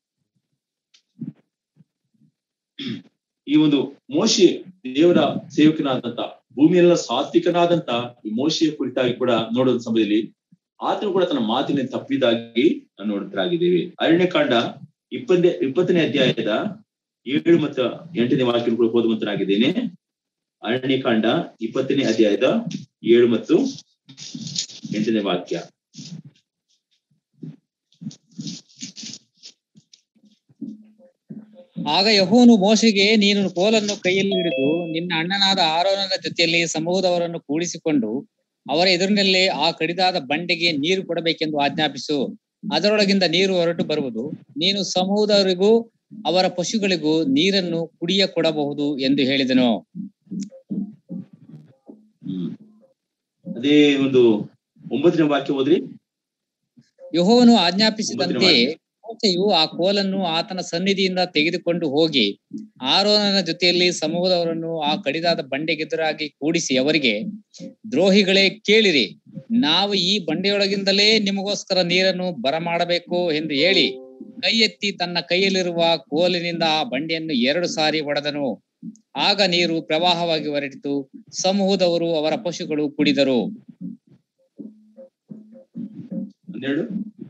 ಈ ಒಂದು ಮೋಶೆ ದೇವರ ಸೇವಕನಾದಂತ ಭೂಮಿಯೆಲ್ಲ ಸಾತ್ವಿಕನಾದಂತ ಈ ಮೋಶೆಯ ಕುರಿತಾಗಿ ಕೂಡ ನೋಡುವ ಸಮಯದಲ್ಲಿ ಆತನು ಕೂಡ ತನ್ನ ಮಾತಿನ ತಪ್ಪಿದಾಗಿ ನಾವು ನೋಡುತ್ತರಾಗಿದ್ದೇವೆ ಅರಣ್ಯಕಾಂಡ ಇಪ್ಪತ್ತನೇ ಇಪ್ಪತ್ತನೇ ಅಧ್ಯಾಯದ ಏಳು ಮತ್ತು ಎಂಟನೇ ವಾಕ್ಯ ಕೂಡ ಓದುವಂತನಾಗಿದ್ದೇನೆ ಅರಣ್ಯಕಾಂಡ ಇಪ್ಪತ್ತನೇ ಅಧ್ಯಾಯದ ಏಳು ಮತ್ತು ಎಂಟನೇ ವಾಕ್ಯ ಆಗ ಯಹೋನು ಮೋಶೆಗೆ ನೀನು ಕೋಲನ್ನು ಕೈಯಲ್ಲಿ ಹಿಡಿದು ನಿನ್ನ ಅಣ್ಣನಾದ ಆರೋನನ ಜೊತೆಯಲ್ಲಿ ಸಮೂಹದವರನ್ನು ಕೂಡಿಸಿಕೊಂಡು ಅವರ ಎದುರಿನಲ್ಲಿ ಆ ಕಡಿದಾದ ಬಂಡೆಗೆ ನೀರು ಕೊಡಬೇಕೆಂದು ಆಜ್ಞಾಪಿಸು ಅದರೊಳಗಿಂದ ನೀರು ಹೊರಟು ಬರುವುದು ನೀನು ಸಮೂಹದವರಿಗೂ ಅವರ ಪಶುಗಳಿಗೂ ನೀರನ್ನು ಕುಡಿಯ ಕೊಡಬಹುದು ಎಂದು ಹೇಳಿದನು ಹ್ಮ್ ಅದೇ ಒಂದು ಒಂಬತ್ತನೇ ವಾಕ್ಯ ಹೋದ್ರಿ ಯಹೋವನು ಆಜ್ಞಾಪಿಸಿದಂತೆ ಮೋಶೆಯು ಆ ಕೋಲನ್ನು ಆತನ ಸನ್ನಿಧಿಯಿಂದ ತೆಗೆದುಕೊಂಡು ಹೋಗಿ ಆರೋನನ ಜೊತೆಯಲ್ಲಿ ಸಮೂಹದವರನ್ನು ಆ ಕಡಿದಾದ ಬಂಡೆಗೆದುರಾಗಿ ಕೂಡಿಸಿ ಅವರಿಗೆ ದ್ರೋಹಿಗಳೇ ಕೇಳಿರಿ ನಾವು ಈ ಬಂಡೆಯೊಳಗಿಂದಲೇ ನಿಮಗೋಸ್ಕರ ನೀರನ್ನು ಬರಮಾಡಬೇಕು ಎಂದು ಹೇಳಿ ಕೈ ಎತ್ತಿ ತನ್ನ ಕೈಯಲ್ಲಿರುವ ಕೋಲಿನಿಂದ ಆ ಬಂಡೆಯನ್ನು ಎರಡು ಸಾರಿ ಹೊಡೆದನು ಆಗ ನೀರು ಪ್ರವಾಹವಾಗಿ ಹೊರಟಿತು ಸಮೂಹದವರು ಅವರ ಪಶುಗಳು ಕುಡಿದರು ಹನ್ನೆರಡು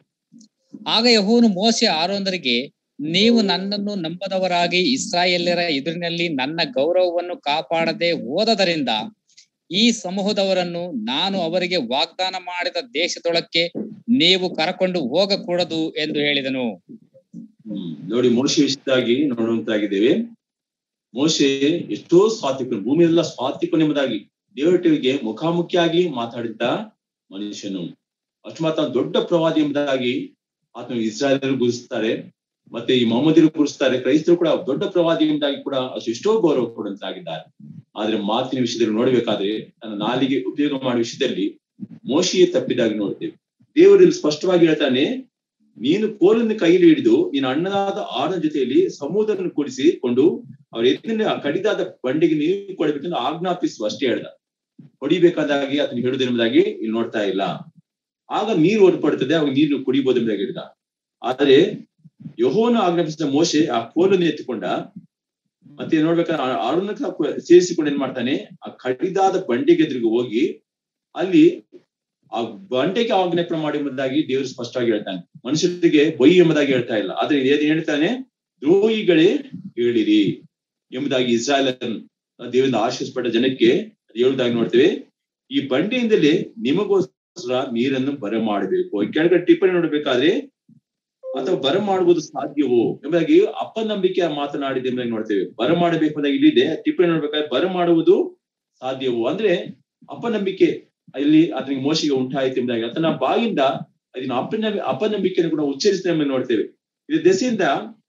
ಆಗ ಯಹೋವನು ಮೋಸೆ ಆರೋನರಿಗೆ ನೀವು ನನ್ನನ್ನು ನಂಬದವರಾಗಿ ಇಸ್ರಾಯೇಲ್ಯರ ಎದುರಿನಲ್ಲಿ ನನ್ನ ಗೌರವವನ್ನು ಕಾಪಾಡದೆ ಹೋದದರಿಂದ ಈ ಸಮೂಹದವರನ್ನು ನಾನು ಅವರಿಗೆ ವಾಗ್ದಾನ ಮಾಡಿದ ದೇಶದೊಳಕ್ಕೆ ನೀವು ಕರಕೊಂಡು ಹೋಗಕೂಡದು ಎಂದು ಹೇಳಿದನು ಹ್ಮ್ ನೋಡಿ ಮೋಶೆ ವಿಷಯದಾಗಿ ನೋಡುವಂತಾಗಿದ್ದೇವೆ ಮೋಶೆ ಎಷ್ಟೋ ಸ್ವಾತಿಕನು ಭೂಮಿಯೆಲ್ಲ ಸ್ವಾತಿಕನೆಂಬುದಾಗಿ ದೇವಟಿಗೆ ಮುಖಾಮುಖಿಯಾಗಿ ಮಾತಾಡಿದ್ದ ಮನುಷ್ಯನು ಅಷ್ಟು ಮಾತ್ರ ದೊಡ್ಡ ಪ್ರವಾದಿ ಎಂಬುದಾಗಿ ಆತನು ಇಸ್ರಾಯೇಲರು ಗುರುಸ್ತಾರೆ ಮತ್ತೆ ಈ ಮೊಹಮ್ಮದಿರು ಗುರುಸ್ತಾರೆ ಕ್ರೈಸ್ತರು ಕೂಡ ದೊಡ್ಡ ಪ್ರವಾದಿ ಎಂಬುದಾಗಿ ಕೂಡ ಅಷ್ಟು ಎಷ್ಟೋ ಗೌರವ ಕೊಡುವಂತಾಗಿದ್ದಾರೆ ಆದ್ರೆ ಮಾತಿನ ವಿಷಯದಲ್ಲಿ ನೋಡ್ಬೇಕಾದ್ರೆ ತನ್ನ ನಾಲಿಗೆ ಉಪಯೋಗ ಮಾಡುವ ವಿಷಯದಲ್ಲಿ ಮೋಶಿಯೇ ತಪ್ಪಿದಾಗಿ ನೋಡ್ತೇವೆ ದೇವರಲ್ಲಿ ಸ್ಪಷ್ಟವಾಗಿ ಹೇಳ್ತಾನೆ ನೀನು ಕೋಲನ್ನು ಕೈಯಲ್ಲಿ ಹಿಡಿದು ನಿನ್ನ ಅಣ್ಣನಾದ ಆರನ ಜೊತೆಯಲ್ಲಿ ಸಮೂಹವನ್ನು ಕೂಡಿಸಿಕೊಂಡು ಅವ್ರ ಎತ್ತಿನ ಆ ಕಡಿದಾದ ಬಂಡೆಗೆ ನೀರು ಕೊಡಬೇಕೆಂದು ಆಜ್ಞಾಪಿಸುವ ಅಷ್ಟೇ ಹೇಳ್ದ ಹೊಡಿಬೇಕಾದಾಗಿ ಅದನ್ನ ಹೇಳುವುದೆಂಬುದಾಗಿ ಇಲ್ಲಿ ನೋಡ್ತಾ ಇಲ್ಲ ಆಗ ನೀರು ಹೊರಪಡುತ್ತದೆ ಅವಾಗ ನೀರು ಕುಡಿಬಹುದು ಎಂಬುದಾಗಿ ಹೇಳಿದ ಆದ್ರೆ ಯಹೋನ ಆಜ್ಞಾಪಿಸಿದ ಮೋಶೆ ಆ ಕೋಲನ್ನು ಎತ್ತಿಕೊಂಡ ಮತ್ತೆ ನೋಡ್ಬೇಕಾದ್ರೆ ಅರುಣ ಸೇರಿಸಿಕೊಂಡು ಏನ್ ಮಾಡ್ತಾನೆ ಆ ಕಡಿದಾದ ಬಂಡೆಗೆ ಎದುರಿಗೆ ಹೋಗಿ ಅಲ್ಲಿ ಆ ಬಂಡೆಗೆ ಆಜ್ಞಾಪನೆ ಮಾಡಿ ಎಂಬುದಾಗಿ ದೇವರು ಸ್ಪಷ್ಟವಾಗಿ ಹೇಳ್ತಾನೆ ಮನುಷ್ಯರಿಗೆ ಬೈ ಎಂಬುದಾಗಿ ಹೇಳ್ತಾ ಇಲ್ಲ ಆದ್ರೆ ಏನ್ ಹೇಳ್ತಾನೆ ದ್ರೋಹಿಗಳೇ ಹೇಳಿರಿ ಎಂಬುದಾಗಿ ಇಸ್ರಾಯೇಲ್ ದೇವರಿಂದ ಆಶೀರ್ವಪಟ್ಟ ಜನಕ್ಕೆ ಹೇಳುವುದಾಗಿ ನೋಡ್ತೇವೆ ಈ ಬಂಡೆಯಿಂದಲೇ ನಿಮಗೋಸ್ಕರ ನೀರನ್ನು ಬರಮಾಡಬೇಕು ಕೆಳಗಡೆ ಟಿಪ್ಪಣಿ ನೋಡ್ಬೇಕಾದ್ರೆ ಅಥವಾ ಬರಮಾಡುವುದು ಸಾಧ್ಯವೋ ಎಂಬುದಾಗಿ ಅಪನಂಬಿಕೆ ಮಾತನಾಡಿದೆ ಎಂಬುದಾಗಿ ನೋಡ್ತೇವೆ ಬರಮಾಡಬೇಕು ಎಂಬುದಾಗಿ ಇಲ್ಲಿದೆ ಟಿಪ್ಪಣಿ ನೋಡ್ಬೇಕಾದ್ರೆ ಬರಮಾಡುವುದು ಸಾಧ್ಯವೋ ಅಂದ್ರೆ ಅಪನಂಬಿಕೆ ಇಲ್ಲಿ ಅದನಿಗೆ ಮೋಶಿಗೆ ಉಂಟಾಯಿತು ಎಂಬುದಾಗಿ ಆತನ ಬಾಯಿಂದ ಅದನ್ನ ಅಪನ ಅಪನಂಬಿಕೆಯನ್ನು ಕೂಡ ಉಚ್ಚರಿಸಿದ ಎಂಬುದಾಗಿ ನೋಡ್ತೇವೆ ಇದು ದೆಸೆಯಿಂದ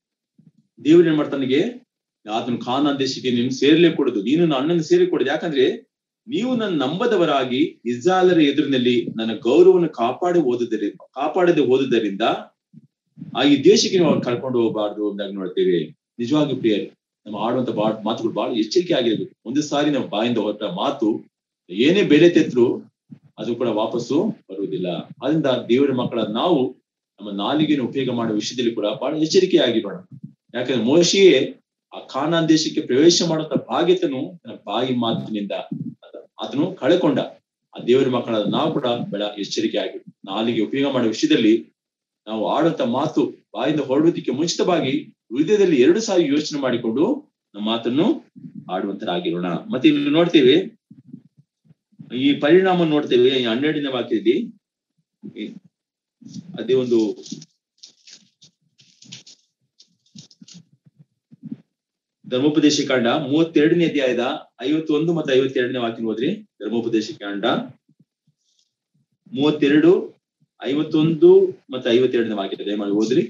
ದೇವರು ಏನ್ ಮಾಡ್ತಾನಿಗೆ ಆತನು ಖಾನ ದೇಶಕ್ಕೆ ನೀನು ಸೇರ್ಲೇ ಕೊಡುದು ನೀನು ಅಣ್ಣನ ಸೇರಿ ಕೊಡುದು ಯಾಕಂದ್ರೆ ನೀವು ನನ್ನ ನಂಬದವರಾಗಿ ಇಸ್ರಾಲರ ಎದುರಿನಲ್ಲಿ ನನ್ನ ಗೌರವವನ್ನು ಕಾಪಾಡಿ ಓದುದರಿ ಕಾಪಾಡದೆ ಓದುದರಿಂದ ಆ ಈ ದೇಶಕ್ಕೆ ನೀವು ಅವ್ರು ಕರ್ಕೊಂಡು ಹೋಗಬಾರ್ದು ಅಂದಾಗ ನೋಡ್ತೇವೆ ನಿಜವಾಗಿ ಪ್ರಿಯರು ನಮ್ಮ ಆಡುವಂತ ಬಾ ಮಾತುಗಳು ಬಹಳ ಎಚ್ಚರಿಕೆ ಆಗಿರ್ಬೇಕು ಒಂದು ಸಾರಿ ನಮ್ಮ ಬಾಯಿಂದ ಹೊರಟ ಮಾತು ಏನೇ ಬೆಲೆ ತೆತ್ತರು ಅದು ಕೂಡ ವಾಪಸ್ಸು ಬರುವುದಿಲ್ಲ ಅದರಿಂದ ದೇವರ ಮಕ್ಕಳ ನಾವು ನಮ್ಮ ನಾಲಿಗೆಯನ್ನು ಉಪಯೋಗ ಮಾಡುವ ವಿಷಯದಲ್ಲಿ ಕೂಡ ಬಹಳ ಎಚ್ಚರಿಕೆ ಆಗಿರೋಣ ಯಾಕಂದ್ರೆ ಮೋಶಿಯೇ ಆ ಕಾನಾನ್ ದೇಶಕ್ಕೆ ಪ್ರವೇಶ ಮಾಡುವಂತ ಭಾಗ್ಯತನು ತನ್ನ ಬಾಯಿ ಮಾತಿನಿಂದ ಆತನು ಕಳೆಕೊಂಡ ಆ ದೇವರ ಮಕ್ಕಳಾದ ನಾವು ಕೂಡ ಬೆಳ ಎಚ್ಚರಿಕೆ ಆಗಿ ನಾಲಿಗೆ ಉಪಯೋಗ ಮಾಡುವ ವಿಷಯದಲ್ಲಿ ನಾವು ಆಡುವಂತ ಮಾತು ಬಾಯಿಂದ ಹೊರಡುವುದಕ್ಕೆ ಮುಂಚಿತವಾಗಿ ಹೃದಯದಲ್ಲಿ ಎರಡು ಸಾರಿ ಯೋಚನೆ ಮಾಡಿಕೊಂಡು ನಮ್ಮ ಮಾತನ್ನು ಆಡುವಂತರಾಗಿರೋಣ ಮತ್ತೆ ಇಲ್ಲಿ ನೋಡ್ತೇವೆ ಈ ಪರಿಣಾಮ ನೋಡ್ತೇವೆ ಈ ಹನ್ನೆರಡನೇ ವಾಕ್ಯದಲ್ಲಿ ಈ- ಅದೇ ಒಂದು ಧರ್ಮೋಪದೇಶ ಕಾಂಡ ಮೂವತ್ತೆರಡನೇ ಅಧ್ಯಾಯದ ಐವತ್ತೊಂದು ಮತ್ತು ಐವತ್ತೆರಡನೇ ವಾಕ್ಯ ಹೋದ್ರಿ ಧರ್ಮೋಪದೇಶ ಕಾಂಡ ಮೂವತ್ತೆರಡು ಐವತ್ತೊಂದು ಮತ್ತು ಐವತ್ತೆರಡನೇ ವಾಕ್ಯ ದಯಮಾಡಿ ಓದ್ರಿ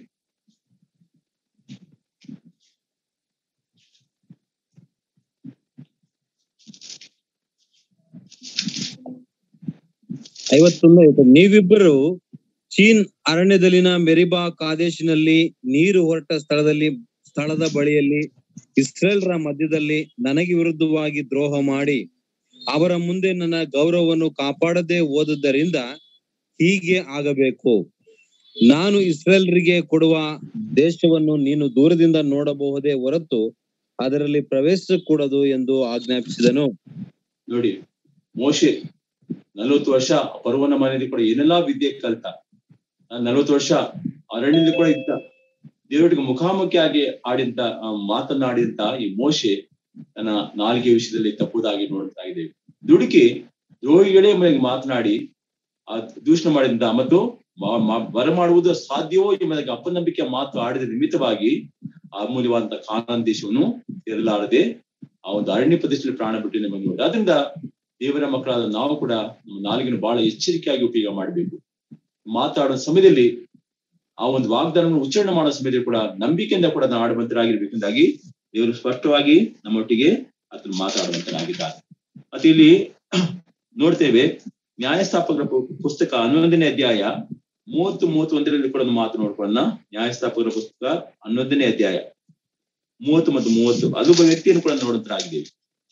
ಐವತ್ತೊಂದು ಐವತ್ತೊಂದು. ನೀವಿಬ್ಬರು ಚೀನ್ ಅರಣ್ಯದಲ್ಲಿನ ಮೆರಿಬಾ ಕಾದೇಶಿನಲ್ಲಿ ನೀರು ಹೊರಟ ಸ್ಥಳದಲ್ಲಿ ಸ್ಥಳದ ಬಳಿಯಲ್ಲಿ ಇಸ್ರೇಲ್ರ ಮಧ್ಯದಲ್ಲಿ ನನಗೆ ವಿರುದ್ಧವಾಗಿ ದ್ರೋಹ ಮಾಡಿ ಅವರ ಮುಂದೆ ನನ್ನ ಗೌರವವನ್ನು ಕಾಪಾಡದೆ ಹೋದುದರಿಂದ ಹೀಗೆ ಆಗಬೇಕು ನಾನು ಇಸ್ರೇಲ್ರಿಗೆ ಕೊಡುವ ದೇಶವನ್ನು ನೀನು ದೂರದಿಂದ ನೋಡಬಹುದೇ ಹೊರತು ಅದರಲ್ಲಿ ಪ್ರವೇಶಿಸಕೂಡದು ಎಂದು ಆಜ್ಞಾಪಿಸಿದನು ನೋಡಿ ಮೋಶೆ ನಲವತ್ತು ವರ್ಷ ಪರ್ವನ ಮನೆಯಲ್ಲಿ ಕೂಡ ಏನೆಲ್ಲಾ ವಿದ್ಯೆ ಕಲ್ತ ನಲವತ್ತು ವರ್ಷ ಅರಣ್ಯದಲ್ಲಿ ಕೂಡ ಇದ್ದ ದೇವರಿಗೆ ಮುಖಾಮುಖಿಯಾಗಿ ಆಡಿದಂತ ಆ, ಮಾತನಾಡಿದಂತ ಈ ಮೋಶೆ ತನ್ನ ನಾಲ್ಗೆ ವಿಷಯದಲ್ಲಿ ತಪ್ಪುದಾಗಿ ನೋಡ್ತಾ ಇದ್ದೇವೆ ದುಡುಕಿ ದ್ರೋಹಿಗಳೇ ಮನೆಗೆ ಮಾತನಾಡಿ ಆ ದೂಷಣ ಮಾಡಿದಂತ ಮತ್ತು ಮಾ- ಮಾ- ಬರಮಾಡುವುದು ಸಾಧ್ಯವೋ ಎಂಬುದಾಗಿ ಅಪನಂಬಿಕೆ ಮಾತು ಆಡಿದ ನಿಮಿತ್ತವಾಗಿ ಅಮೂಲ್ಯವಾದಂತಹ ಕಾನಾನ್ ದೇಶವನ್ನು ಇರಲಾರದೆ ಆ ಒಂದು ಅರಣ್ಯ ಪ್ರದೇಶದಲ್ಲಿ ಪ್ರಾಣ ಬಿಟ್ಟು ನಮಗೆ ನೋಡಿ ಆದ್ರಿಂದ ದೇವರ ಮಕ್ಕಳಾದ ನಾವು ಕೂಡ ನಮ್ಮ ನಾಲಿಗೆಯನ್ನು ಬಹಳ ಎಚ್ಚರಿಕೆಯಾಗಿ ಉಪಯೋಗ ಮಾಡಬೇಕು ಮಾತಾಡೋ ಸಮಯದಲ್ಲಿ ಆ ಒಂದು ವಾಗ್ದಾನವನ್ನು ಉಚ್ಚಾರಣೆ ಮಾಡೋ ಸಮಯದಲ್ಲಿ ಕೂಡ ನಂಬಿಕೆಯಿಂದ ಕೂಡ ನಾವು ಆಡುವಂತರಾಗಿರ್ಬೇಕೆಂದಾಗಿ ದೇವರು ಸ್ಪಷ್ಟವಾಗಿ ನಮ್ಮೊಟ್ಟಿಗೆ ಅದನ್ನು ಮಾತಾಡುವಂತನಾಗಿದ್ದಾರೆ ಮತ್ತೆ ಇಲ್ಲಿ ನೋಡ್ತೇವೆ ನ್ಯಾಯಸ್ಥಾಪಕರ ಪು- ಪುಸ್ತಕ ಹನ್ನೊಂದನೇ ಅಧ್ಯಾಯ ಮೂವತ್ತು ಮೂವತ್ತೊಂದರಲ್ಲಿ ಕೂಡ ಒಂದು ಮಾತು ನೋಡ್ಕೊಳ್ಳೋಣ ನ್ಯಾಯಸ್ಥಾಪಕರ ಪುಸ್ತಕ ಹನ್ನೊಂದನೇ ಅಧ್ಯಾಯ ಮೂವತ್ತು ಮತ್ತು ಮೂವತ್ತು ಅದೊಬ್ಬ ವ್ಯಕ್ತಿಯನ್ನು ಕೂಡ ನೋಡುವಂತರಾಗಿದ್ದೇವೆ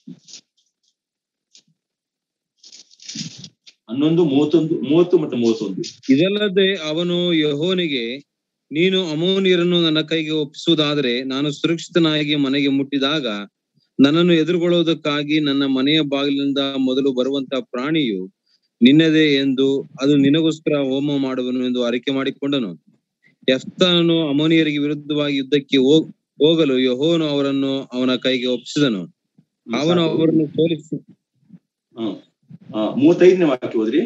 ಹನ್ನೊಂದು ಮೂವತ್ತೊಂದು ಮೂವತ್ತು ಮತ್ತು ಮೂವತ್ತೊಂದು ಇದಲ್ಲದೆ ಅವನು ಯಹೋನಿಗೆ ನೀನು ಅಮೋನಿಯರನ್ನು ನನ್ನ ಕೈಗೆ ಒಪ್ಪಿಸುವುದಾದರೆ ನಾನು ಸುರಕ್ಷಿತನಾಗಿ ಮನೆಗೆ ಮುಟ್ಟಿದಾಗ ನನ್ನನ್ನು ಎದುರುಗೊಳ್ಳುವುದಕ್ಕಾಗಿ ನನ್ನ ಮನೆಯ ಬಾಗಿಲಿನಿಂದ ಮೊದಲು ಬರುವಂತ ಪ್ರಾಣಿಯು ನಿನ್ನದೇ ಎಂದು ಅದು ನಿನಗೋಸ್ಕರ ಹೋಮ ಮಾಡುವನು ಎಂದು ಅರಿಕೆ ಮಾಡಿಕೊಂಡನು ಎಫ್ತಾನನು ಅಮೋನಿಯರಿಗೆ ವಿರುದ್ಧವಾಗಿ ಯುದ್ಧಕ್ಕೆ ಹೋಗ್ ಹೋಗಲು ಯಹೋನು ಅವರನ್ನು ಅವನ ಕೈಗೆ ಒಪ್ಪಿಸಿದನು ಅವನು ಅವರನ್ನು ಸೋಲಿಸಿ ಹ್ಮ್ ಆ, ಮೂವತ್ತೈದನೇ ವಾಕ್ಯ ಹೋದ್ರಿ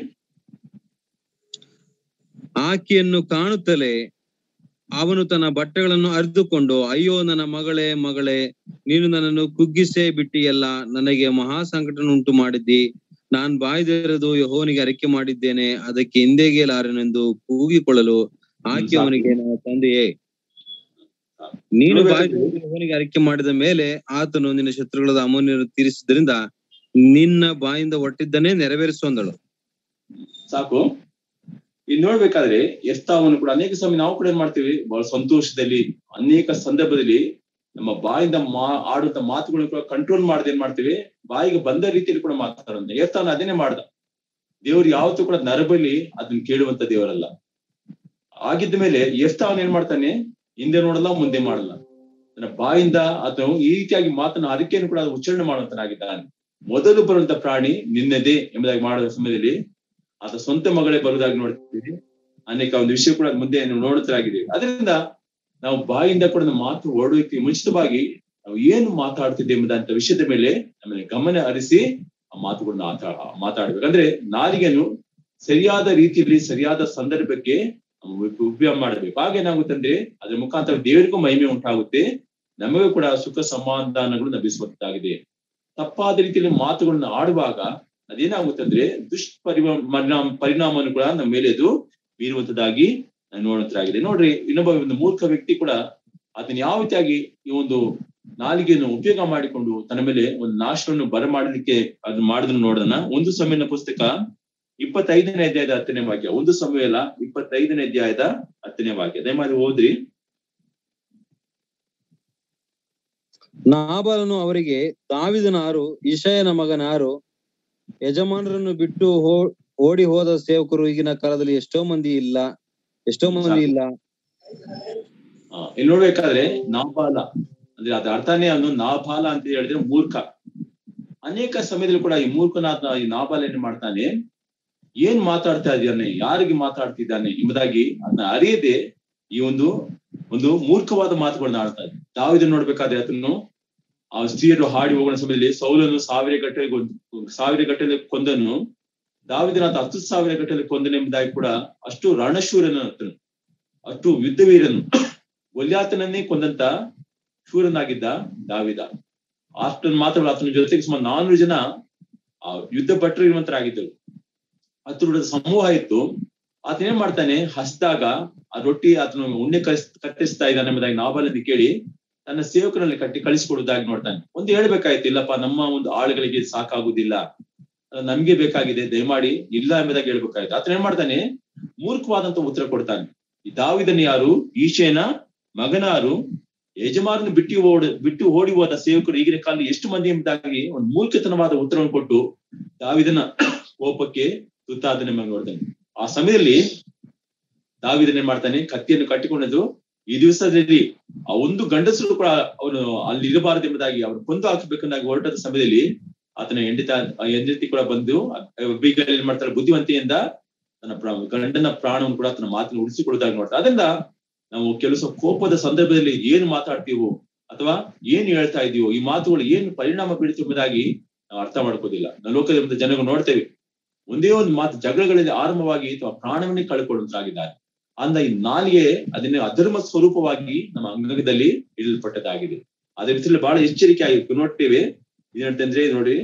ಆಕೆಯನ್ನು ಕಾಣುತ್ತಲೇ ಅವನು ತನ್ನ ಬಟ್ಟೆಗಳನ್ನು ಅರಿದುಕೊಂಡು ಅಯ್ಯೋ ನನ್ನ ಮಗಳೇ ಮಗಳೇ ನೀನು ನನ್ನನ್ನು ಕುಗ್ಗಿಸೇ ಬಿಟ್ಟಿಯಲ್ಲ ನನಗೆ ಮಹಾ ಸಂಕಟನುಂಟು ಮಾಡಿದ್ದಿ ನಾನ್ ಬಾಯ್ದೆರೆದು ಯಹೋನಿಗೆ ಅರಿಕೆ ಮಾಡಿದ್ದೇನೆ ಅದಕ್ಕೆ ಹಿಂದೆಗೆ ಲಾರೆನೆಂದು ಕೂಗಿಕೊಳ್ಳಲು ಆಕೆ ಅವನಿಗೆ ನನ್ನ ತಂದೆಯೇ ನೀನು ಬಾಯ್ದೆರೆದು ಯೆಹೋವನಿಗೆ ಅರಿಕೆ ಮಾಡಿದ ಮೇಲೆ ಆತನು ನಿನ್ನ ಶತ್ರುಗಳಾದ ಅಮೋನಿಯನ್ನು ತೀರಿಸಿದ್ರಿಂದ ನಿನ್ನ ಬಾಯಿಂದ ಹೊಟ್ಟಿದ್ದನ್ನೇ ನೆರವೇರಿಸುವಂದಳು ಸಾಕು ಇಲ್ಲಿ ನೋಡ್ಬೇಕಾದ್ರೆ ಎಸ್ತಾವನ್ನು ಕೂಡ ಅನೇಕ ಸಮಯ ನಾವು ಕೂಡ ಏನ್ ಮಾಡ್ತೀವಿ ಬಹಳ ಸಂತೋಷದಲ್ಲಿ ಅನೇಕ ಸಂದರ್ಭದಲ್ಲಿ ನಮ್ಮ ಬಾಯಿಂದ ಮಾ ಆಡುವಂತ ಮಾತುಗಳನ್ನು ಕೂಡ ಕಂಟ್ರೋಲ್ ಮಾಡದೆ ಏನ್ ಮಾಡ್ತೀವಿ ಬಾಯಿಗೆ ಬಂದ ರೀತಿಯಲ್ಲಿ ಕೂಡ ಮಾತಾಡೋದು ಎಸ್ತಾವನು ಅದನ್ನೇ ಮಾಡ್ದ ದೇವ್ರು ಯಾವತ್ತೂ ಕೂಡ ನರಬಲಿ ಅದನ್ನ ಕೇಳುವಂತ ದೇವರಲ್ಲ ಆಗಿದ್ದ ಮೇಲೆ ಎಸ್ತಾವನ್ ಏನ್ ಮಾಡ್ತಾನೆ ಹಿಂದೆ ನೋಡಲ್ಲ ಮುಂದೆ ಮಾಡಲ್ಲ ತನ್ನ ಬಾಯಿಂದ ಆತನು ಈ ರೀತಿಯಾಗಿ ಮಾತನ್ನ ಅದಕ್ಕೇನು ಕೂಡ ಅದು ಉಚ್ಚಾರಣೆ ಮಾಡುವಂತನಾಗಿದ್ದಾನೆ ಮೊದಲು ಬರುವಂತ ಪ್ರಾಣಿ ನಿನ್ನದೇ ಎಂಬುದಾಗಿ ಮಾಡುವ ಸಮಯದಲ್ಲಿ ಆತ ಸ್ವಂತ ಮಗಳೇ ಬರುವುದಾಗಿ ನೋಡ್ತೀವಿ ಅನೇಕ ಒಂದು ವಿಷಯ ಕೂಡ ಮುಂದೆ ನೋಡುತ್ತರಾಗಿದ್ದೀವಿ ಅದರಿಂದ ನಾವು ಬಾಯಿಂದ ಕೂಡ ನಮ್ಮ ಮಾತು ಹೊರಡೋದಕ್ಕೆ ಮುಂಚಿತವಾಗಿ ನಾವು ಏನು ಮಾತಾಡ್ತಿದ್ದೇವೆ ಎಂಬುದಂತ ವಿಷಯದ ಮೇಲೆ ನಮ್ಮಲ್ಲಿ ಗಮನ ಹರಿಸಿ ಆ ಮಾತುಗಳನ್ನ ಆತ ಮಾತಾಡ್ಬೇಕು ಅಂದ್ರೆ ನಾಲಿಗೆಯನ್ನು ಸರಿಯಾದ ರೀತಿಯಲ್ಲಿ ಸರಿಯಾದ ಸಂದರ್ಭಕ್ಕೆ ನಾವು ಉಪ- ಉಪಯೋಗ ಮಾಡಬೇಕು ಹಾಗೇನಾಗುತ್ತೆ ಅಂದ್ರೆ ಅದ್ರ ಮುಖಾಂತರ ದೇವರಿಗೂ ಮಹಿಮೆ ಉಂಟಾಗುತ್ತೆ ನಮಗೂ ಕೂಡ ಸುಖ ಸಮಾಧಾನಗಳು ಲಭಿಸುವಂತಾಗಿದೆ ತಪ್ಪಾದ ರೀತಿಯಲ್ಲಿ ಮಾತುಗಳನ್ನ ಆಡುವಾಗ ಅದೇನಾಗುತ್ತೆ ಅಂದ್ರೆ ದುಷ್ಪರಿಣಾಮ ಪರಿಣಾಮ ಪರಿಣಾಮವನ್ನು ಕೂಡ ನಮ್ಮ ಮೇಲೆ ಅದು ಬೀರುವಂತದ್ದಾಗಿ ನೋಡುವಂತರಾಗಿದೆ ನೋಡ್ರಿ ಇನ್ನೊಬ್ಬ ಒಂದು ಮೂರ್ಖ ವ್ಯಕ್ತಿ ಕೂಡ ಅದನ್ನ ಯಾವ ರೀತಿಯಾಗಿ ಈ ಒಂದು ನಾಲಿಗೆಯನ್ನು ಉಪಯೋಗ ಮಾಡಿಕೊಂಡು ತನ್ನ ಮೇಲೆ ಒಂದು ನಾಶವನ್ನು ಬರಮಾಡಲಿಕ್ಕೆ ಅದನ್ನ ಮಾಡಿದ್ರು ನೋಡೋಣ ಒಂದು ಸಮಯನ ಪುಸ್ತಕ ಇಪ್ಪತ್ತೈದನೇ ಅಧ್ಯಾಯದ ಹತ್ತನೇ ವಾಕ್ಯ ಒಂದು ಸಮಯಲ ಇಪ್ಪತ್ತೈದನೇ ಅಧ್ಯಾಯದ ಹತ್ತನೇ ವಾಕ್ಯ ದಯಮಾಡಿ ಓದ್ರಿ ನಾಬಾಲನು ಅವರಿಗೆ ದಾವಿದನಾರು ಇಷಯನ ಮಗನಾರು ಯಜಮಾನರನ್ನು ಬಿಟ್ಟು ಹೋ ಓಡಿ ಹೋದ ಸೇವಕರು ಈಗಿನ ಕಾಲದಲ್ಲಿ ಎಷ್ಟೋ ಮಂದಿ ಇಲ್ಲ ಎಷ್ಟೋ ಮಂದಿ ಇಲ್ಲ ಆ, ಇಲ್ಲಿ ನೋಡ್ಬೇಕಾದ್ರೆ ನಾಬಾಲ ಅಂದ್ರೆ ಅದ್ರ ಅರ್ಥನೇ ಅವನು ನಾಬಾಲ ಅಂತ ಹೇಳಿದ್ರೆ ಮೂರ್ಖ ಅನೇಕ ಸಮಯದಲ್ಲಿ ಕೂಡ ಈ ಮೂರ್ಖನಾದ ಈ ನಾಬಾಲ ಏನ್ ಮಾಡ್ತಾನೆ ಏನ್ ಮಾತಾಡ್ತಾ ಇದ್ದಾನೆ ಯಾರಿಗೆ ಮಾತಾಡ್ತಿದ್ದಾನೆ ಎಂಬುದಾಗಿ ಅದನ್ನ ಅರಿಯದೆ ಈ ಒಂದು ಒಂದು ಮೂರ್ಖವಾದ ಮಾತುಗಳನ್ನ ಆಡ್ತಾ ಇದ್ದ ದಾವಿದ ನೋಡ್ಬೇಕಾದ್ರೆ ಅದನ್ನು ಆ ಸ್ತ್ರೀಯರು ಹಾಡಿ ಹೋಗೋಣ ಸಮಯದಲ್ಲಿ ಸೌಲನ್ನು ಸಾವಿರ ಗಟ್ಟಲೆ ಸಾವಿರ ಗಟ್ಟಲೆ ಕೊಂದನು ದಾವಿದನಾಥ ಹತ್ತು ಸಾವಿರ ಗಟ್ಟಲೆ ಕೊಂದನು ಎಂಬುದಾಗಿ ಕೂಡ ಅಷ್ಟು ರಣಶೂರನ ಆತನು ಅಷ್ಟು ಯುದ್ಧವೀರನು ಗೊಲ್ಯಾತನನ್ನೇ ಕೊಂದಂತ ಶೂರನಾಗಿದ್ದ ದಾವಿದ ಅಷ್ಟನ್ನು ಮಾತ್ರ ಆತನ ಜೊತೆಗೆ ಸುಮಾರು ನಾನೂರು ಜನ ಆ ಯುದ್ಧ ಭಟ್ರು ಇರುವಂತರಾಗಿದ್ದರು ಹತ್ತು ಸಮೂಹ ಇತ್ತು ಆತ ಏನ್ ಮಾಡ್ತಾನೆ ಹಸ್ದಾಗ ಆ ರೊಟ್ಟಿ ಆತನು ಉಣ್ಣೆ ಕಲಿಸ್ ಕಟ್ಟಿಸ್ತಾ ಇದ್ದಾನೆ ಎಂಬುದಾಗಿ ನಾಬಾಲಲ್ಲಿ ಕೇಳಿ ತನ್ನ ಸೇವಕರಲ್ಲಿ ಕಟ್ಟಿ ಕಳಿಸ್ಕೊಡುವುದಾಗಿ ನೋಡ್ತಾನೆ ಒಂದು ಹೇಳ್ಬೇಕಾಯ್ತು ಇಲ್ಲಪ್ಪ ನಮ್ಮ ಒಂದು ಆಳುಗಳಿಗೆ ಸಾಕಾಗುದಿಲ್ಲ ಅದು ನಮ್ಗೆ ಬೇಕಾಗಿದೆ ದಯಮಾಡಿ ಇಲ್ಲ ಎಂಬುದಾಗಿ ಹೇಳ್ಬೇಕಾಯ್ತು ಆತನ ಏನ್ ಮಾಡ್ತಾನೆ ಮೂರ್ಖವಾದಂತ ಉತ್ತರ ಕೊಡ್ತಾನೆ ಈ ದಾವಿದನ ಯಾರು ಈಶೇನ ಮಗನಾರು ಯಜಮಾನನ ಬಿಟ್ಟು ಓಡ ಬಿಟ್ಟು ಓಡಿ ಹೋದ ಸೇವಕರು ಈಗಿನ ಕಾಲ ಎಷ್ಟು ಮಂದಿ ಎಂಬುದಾಗಿ ಒಂದು ಮೂರ್ಖತನವಾದ ಉತ್ತರವನ್ನು ಕೊಟ್ಟು ದಾವಿದನ ಕೋಪಕ್ಕೆ ತುತ್ತಾದನೆ ನೋಡ್ತಾನೆ ಆ ಸಮಯದಲ್ಲಿ ದಾವಿದನ್ ಏನ್ ಮಾಡ್ತಾನೆ ಕತ್ತಿಯನ್ನು ಕಟ್ಟಿಕೊಂಡದ್ದು ಈ ದಿವಸದಲ್ಲಿ ಆ ಒಂದು ಗಂಡಸರು ಕೂಡ ಅವನು ಅಲ್ಲಿ ಇರಬಾರದು ಎಂಬುದಾಗಿ ಅವನು ಕೊಂದು ಹಾಕಬೇಕೆಂದಾಗಿ ಹೊರಟದ ಸಮಯದಲ್ಲಿ ಆತನ ಹೆಂಡತಿ ಹೆಂಡತಿ ಕೂಡ ಬಂದು ಬೀಗ ಏನ್ ಮಾಡ್ತಾರೆ ಬುದ್ಧಿವಂತಿಯಿಂದ ತನ್ನ ಪ್ರಾ ಗಂಡನ ಪ್ರಾಣವನ್ನು ಕೂಡ ತನ್ನ ಮಾತಿನ ಉಳಿಸಿಕೊಳ್ಳುವುದಾಗಿ ನೋಡ್ತಾರೆ ಅದರಿಂದ ನಾವು ಕೆಲಸ ಕೋಪದ ಸಂದರ್ಭದಲ್ಲಿ ಏನು ಮಾತಾಡ್ತೀವೋ ಅಥವಾ ಏನ್ ಹೇಳ್ತಾ ಇದೀವೋ ಈ ಮಾತುಗಳು ಏನು ಪರಿಣಾಮ ಬೀಳುತ್ತೆ ಎಂಬುದಾಗಿ ನಾವು ಅರ್ಥ ಮಾಡ್ಕೋದಿಲ್ಲ ನಾವು ಲೋಕದ ಜನಗಳು ನೋಡ್ತೇವೆ ಒಂದೇ ಒಂದು ಮಾತು ಜಗಳಗಳಲ್ಲಿ ಆರಂಭವಾಗಿ ಅಥವಾ ಪ್ರಾಣವನ್ನೇ ಕಳ್ಕೊಳ್ಳುವಂತಾಗಿದ್ದಾರೆ ಅಂದ ಈ ನಾಲಿಗೆ ಅದನ್ನ ಅಧರ್ಮ ಸ್ವರೂಪವಾಗಿ ನಮ್ಮ ಅಂಗದಲ್ಲಿ ಇಡಲ್ಪಟ್ಟದಾಗಿದೆ ಅದೇ ರೀತಿಯಲ್ಲಿ ಬಹಳ ಎಚ್ಚರಿಕೆ ಆಗಿ ನೋಡ್ತೇವೆ ಏನಂತಂದ್ರೆ ನೋಡಿ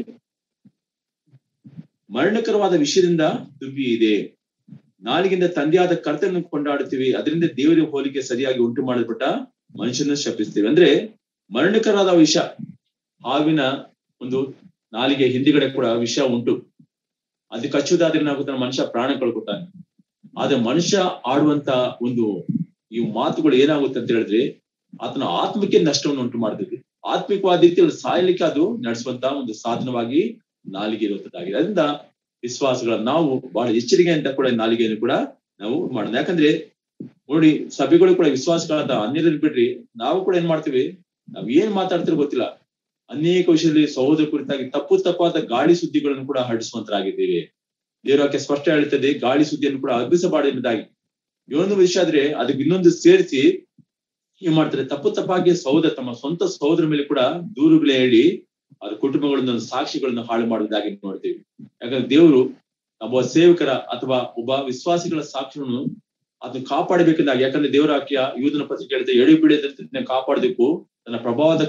ಮರಣಕರವಾದ ವಿಷಯದಿಂದ ತುಂಬಿ ಇದೆ ನಾಲಿಗಿಂದ ತಂದೆಯಾದ ಕರ್ತನ ಕೊಂಡಾಡುತ್ತೀವಿ ಅದರಿಂದ ದೇವರ ಹೋಲಿಕೆ ಸರಿಯಾಗಿ ಉಂಟು ಮಾಡಲ್ಪಟ್ಟ ಮನುಷ್ಯನ ಶಪಿಸ್ತೀವಿ ಅಂದ್ರೆ ಮರಣಕರವಾದ ವಿಷ ಹಾವಿನ ಒಂದು ನಾಲಿಗೆ ಹಿಂದಿಗಡೆ ಕೂಡ ವಿಷ ಉಂಟು ಅದು ಕಚ್ಚುವುದಾದ್ರೆ ಏನಾಗುತ್ತೆ ಮನುಷ್ಯ ಪ್ರಾಣ ಕಳ್ಕೊತಾನೆ ಆದ್ರೆ ಮನುಷ್ಯ ಆಡುವಂತ ಒಂದು ಈ ಮಾತುಗಳು ಏನಾಗುತ್ತೆ ಅಂತ ಹೇಳಿದ್ರೆ ಆತನ ಆತ್ಮಕ್ಕೆ ನಷ್ಟವನ್ನು ಉಂಟು ಮಾಡ್ತದೆ ಆತ್ಮಿಕವಾದ ರೀತಿಯಲ್ಲಿ ಸಾಯಲಿಕ್ಕೆ ಅದು ನಡೆಸುವಂತ ಒಂದು ಸಾಧನವಾಗಿ ನಾಲಿಗೆ ಇರುವಂತದ್ದಾಗಿದೆ ಅದರಿಂದ ವಿಶ್ವಾಸಗಳ ನಾವು ಬಹಳ ಎಚ್ಚರಿಕೆಯಿಂದ ಕೂಡ ನಾಲಿಗೆಯನ್ನು ಕೂಡ ನಾವು ಮಾಡೋಣ ಯಾಕಂದ್ರೆ ನೋಡಿ ಸಭೆಗಳು ಕೂಡ ವಿಶ್ವಾಸಗಳಾದ ಅನ್ಯರಲ್ಲಿ ಬಿಡ್ರಿ ನಾವು ಕೂಡ ಏನ್ ಮಾಡ್ತೀವಿ ನಾವ್ ಏನ್ ಮಾತಾಡ್ತಿರೋ ಗೊತ್ತಿಲ್ಲ ಅನೇಕ ವಿಷಯದಲ್ಲಿ ಸಹೋದರ ಕುರಿತಾಗಿ ತಪ್ಪು ತಪ್ಪಾದ ಗಾಳಿ ಸುದ್ದಿಗಳನ್ನು ಕೂಡ ಹರಡಿಸುವಂತರಾಗಿದ್ದೇವೆ ದೇವರಕ್ಕೆ ಸ್ಪಷ್ಟ ಹೇಳ್ತದೆ ಗಾಳಿ ಸುದ್ದಿಯನ್ನು ಕೂಡ ಹಬ್ಬಿಸಬಾರದು ಎಂಬುದಾಗಿ ಇನ್ನೊಂದು ವಿಷಯ ಆದ್ರೆ ಅದಕ್ಕೆ ಇನ್ನೊಂದು ಸೇರಿಸಿ ಏನ್ ಮಾಡ್ತಾರೆ ತಪ್ಪು ತಪ್ಪಾಗಿ ಸಹೋದರ ತಮ್ಮ ಸ್ವಂತ ಸಹೋದರ ಮೇಲೆ ಕೂಡ ದೂರುಗಳೇ ಹೇಳಿ ಅವ್ರ ಕುಟುಂಬಗಳನ್ನ ಸಾಕ್ಷಿಗಳನ್ನು ಹಾಳು ಮಾಡುವುದಾಗಿ ನೋಡ್ತೀವಿ ಯಾಕಂದ್ರೆ ದೇವರು ಒಬ್ಬ ಸೇವಕರ ಅಥವಾ ಒಬ್ಬ ವಿಶ್ವಾಸಿಗಳ ಸಾಕ್ಷಿಯನ್ನು ಅದನ್ನು ಕಾಪಾಡಬೇಕೆಂದಾಗ ಯಾಕಂದ್ರೆ ದೇವರ ವಾಕ್ಯ ಯೂದನ ಪತ್ರಿಕೆ ಹೇಳಿದೆ ಎಡೆ ಬಿಡದಂತೆ ಕಾಪಾಡಬೇಕು ತನ್ನ ಪ್ರಭಾವದ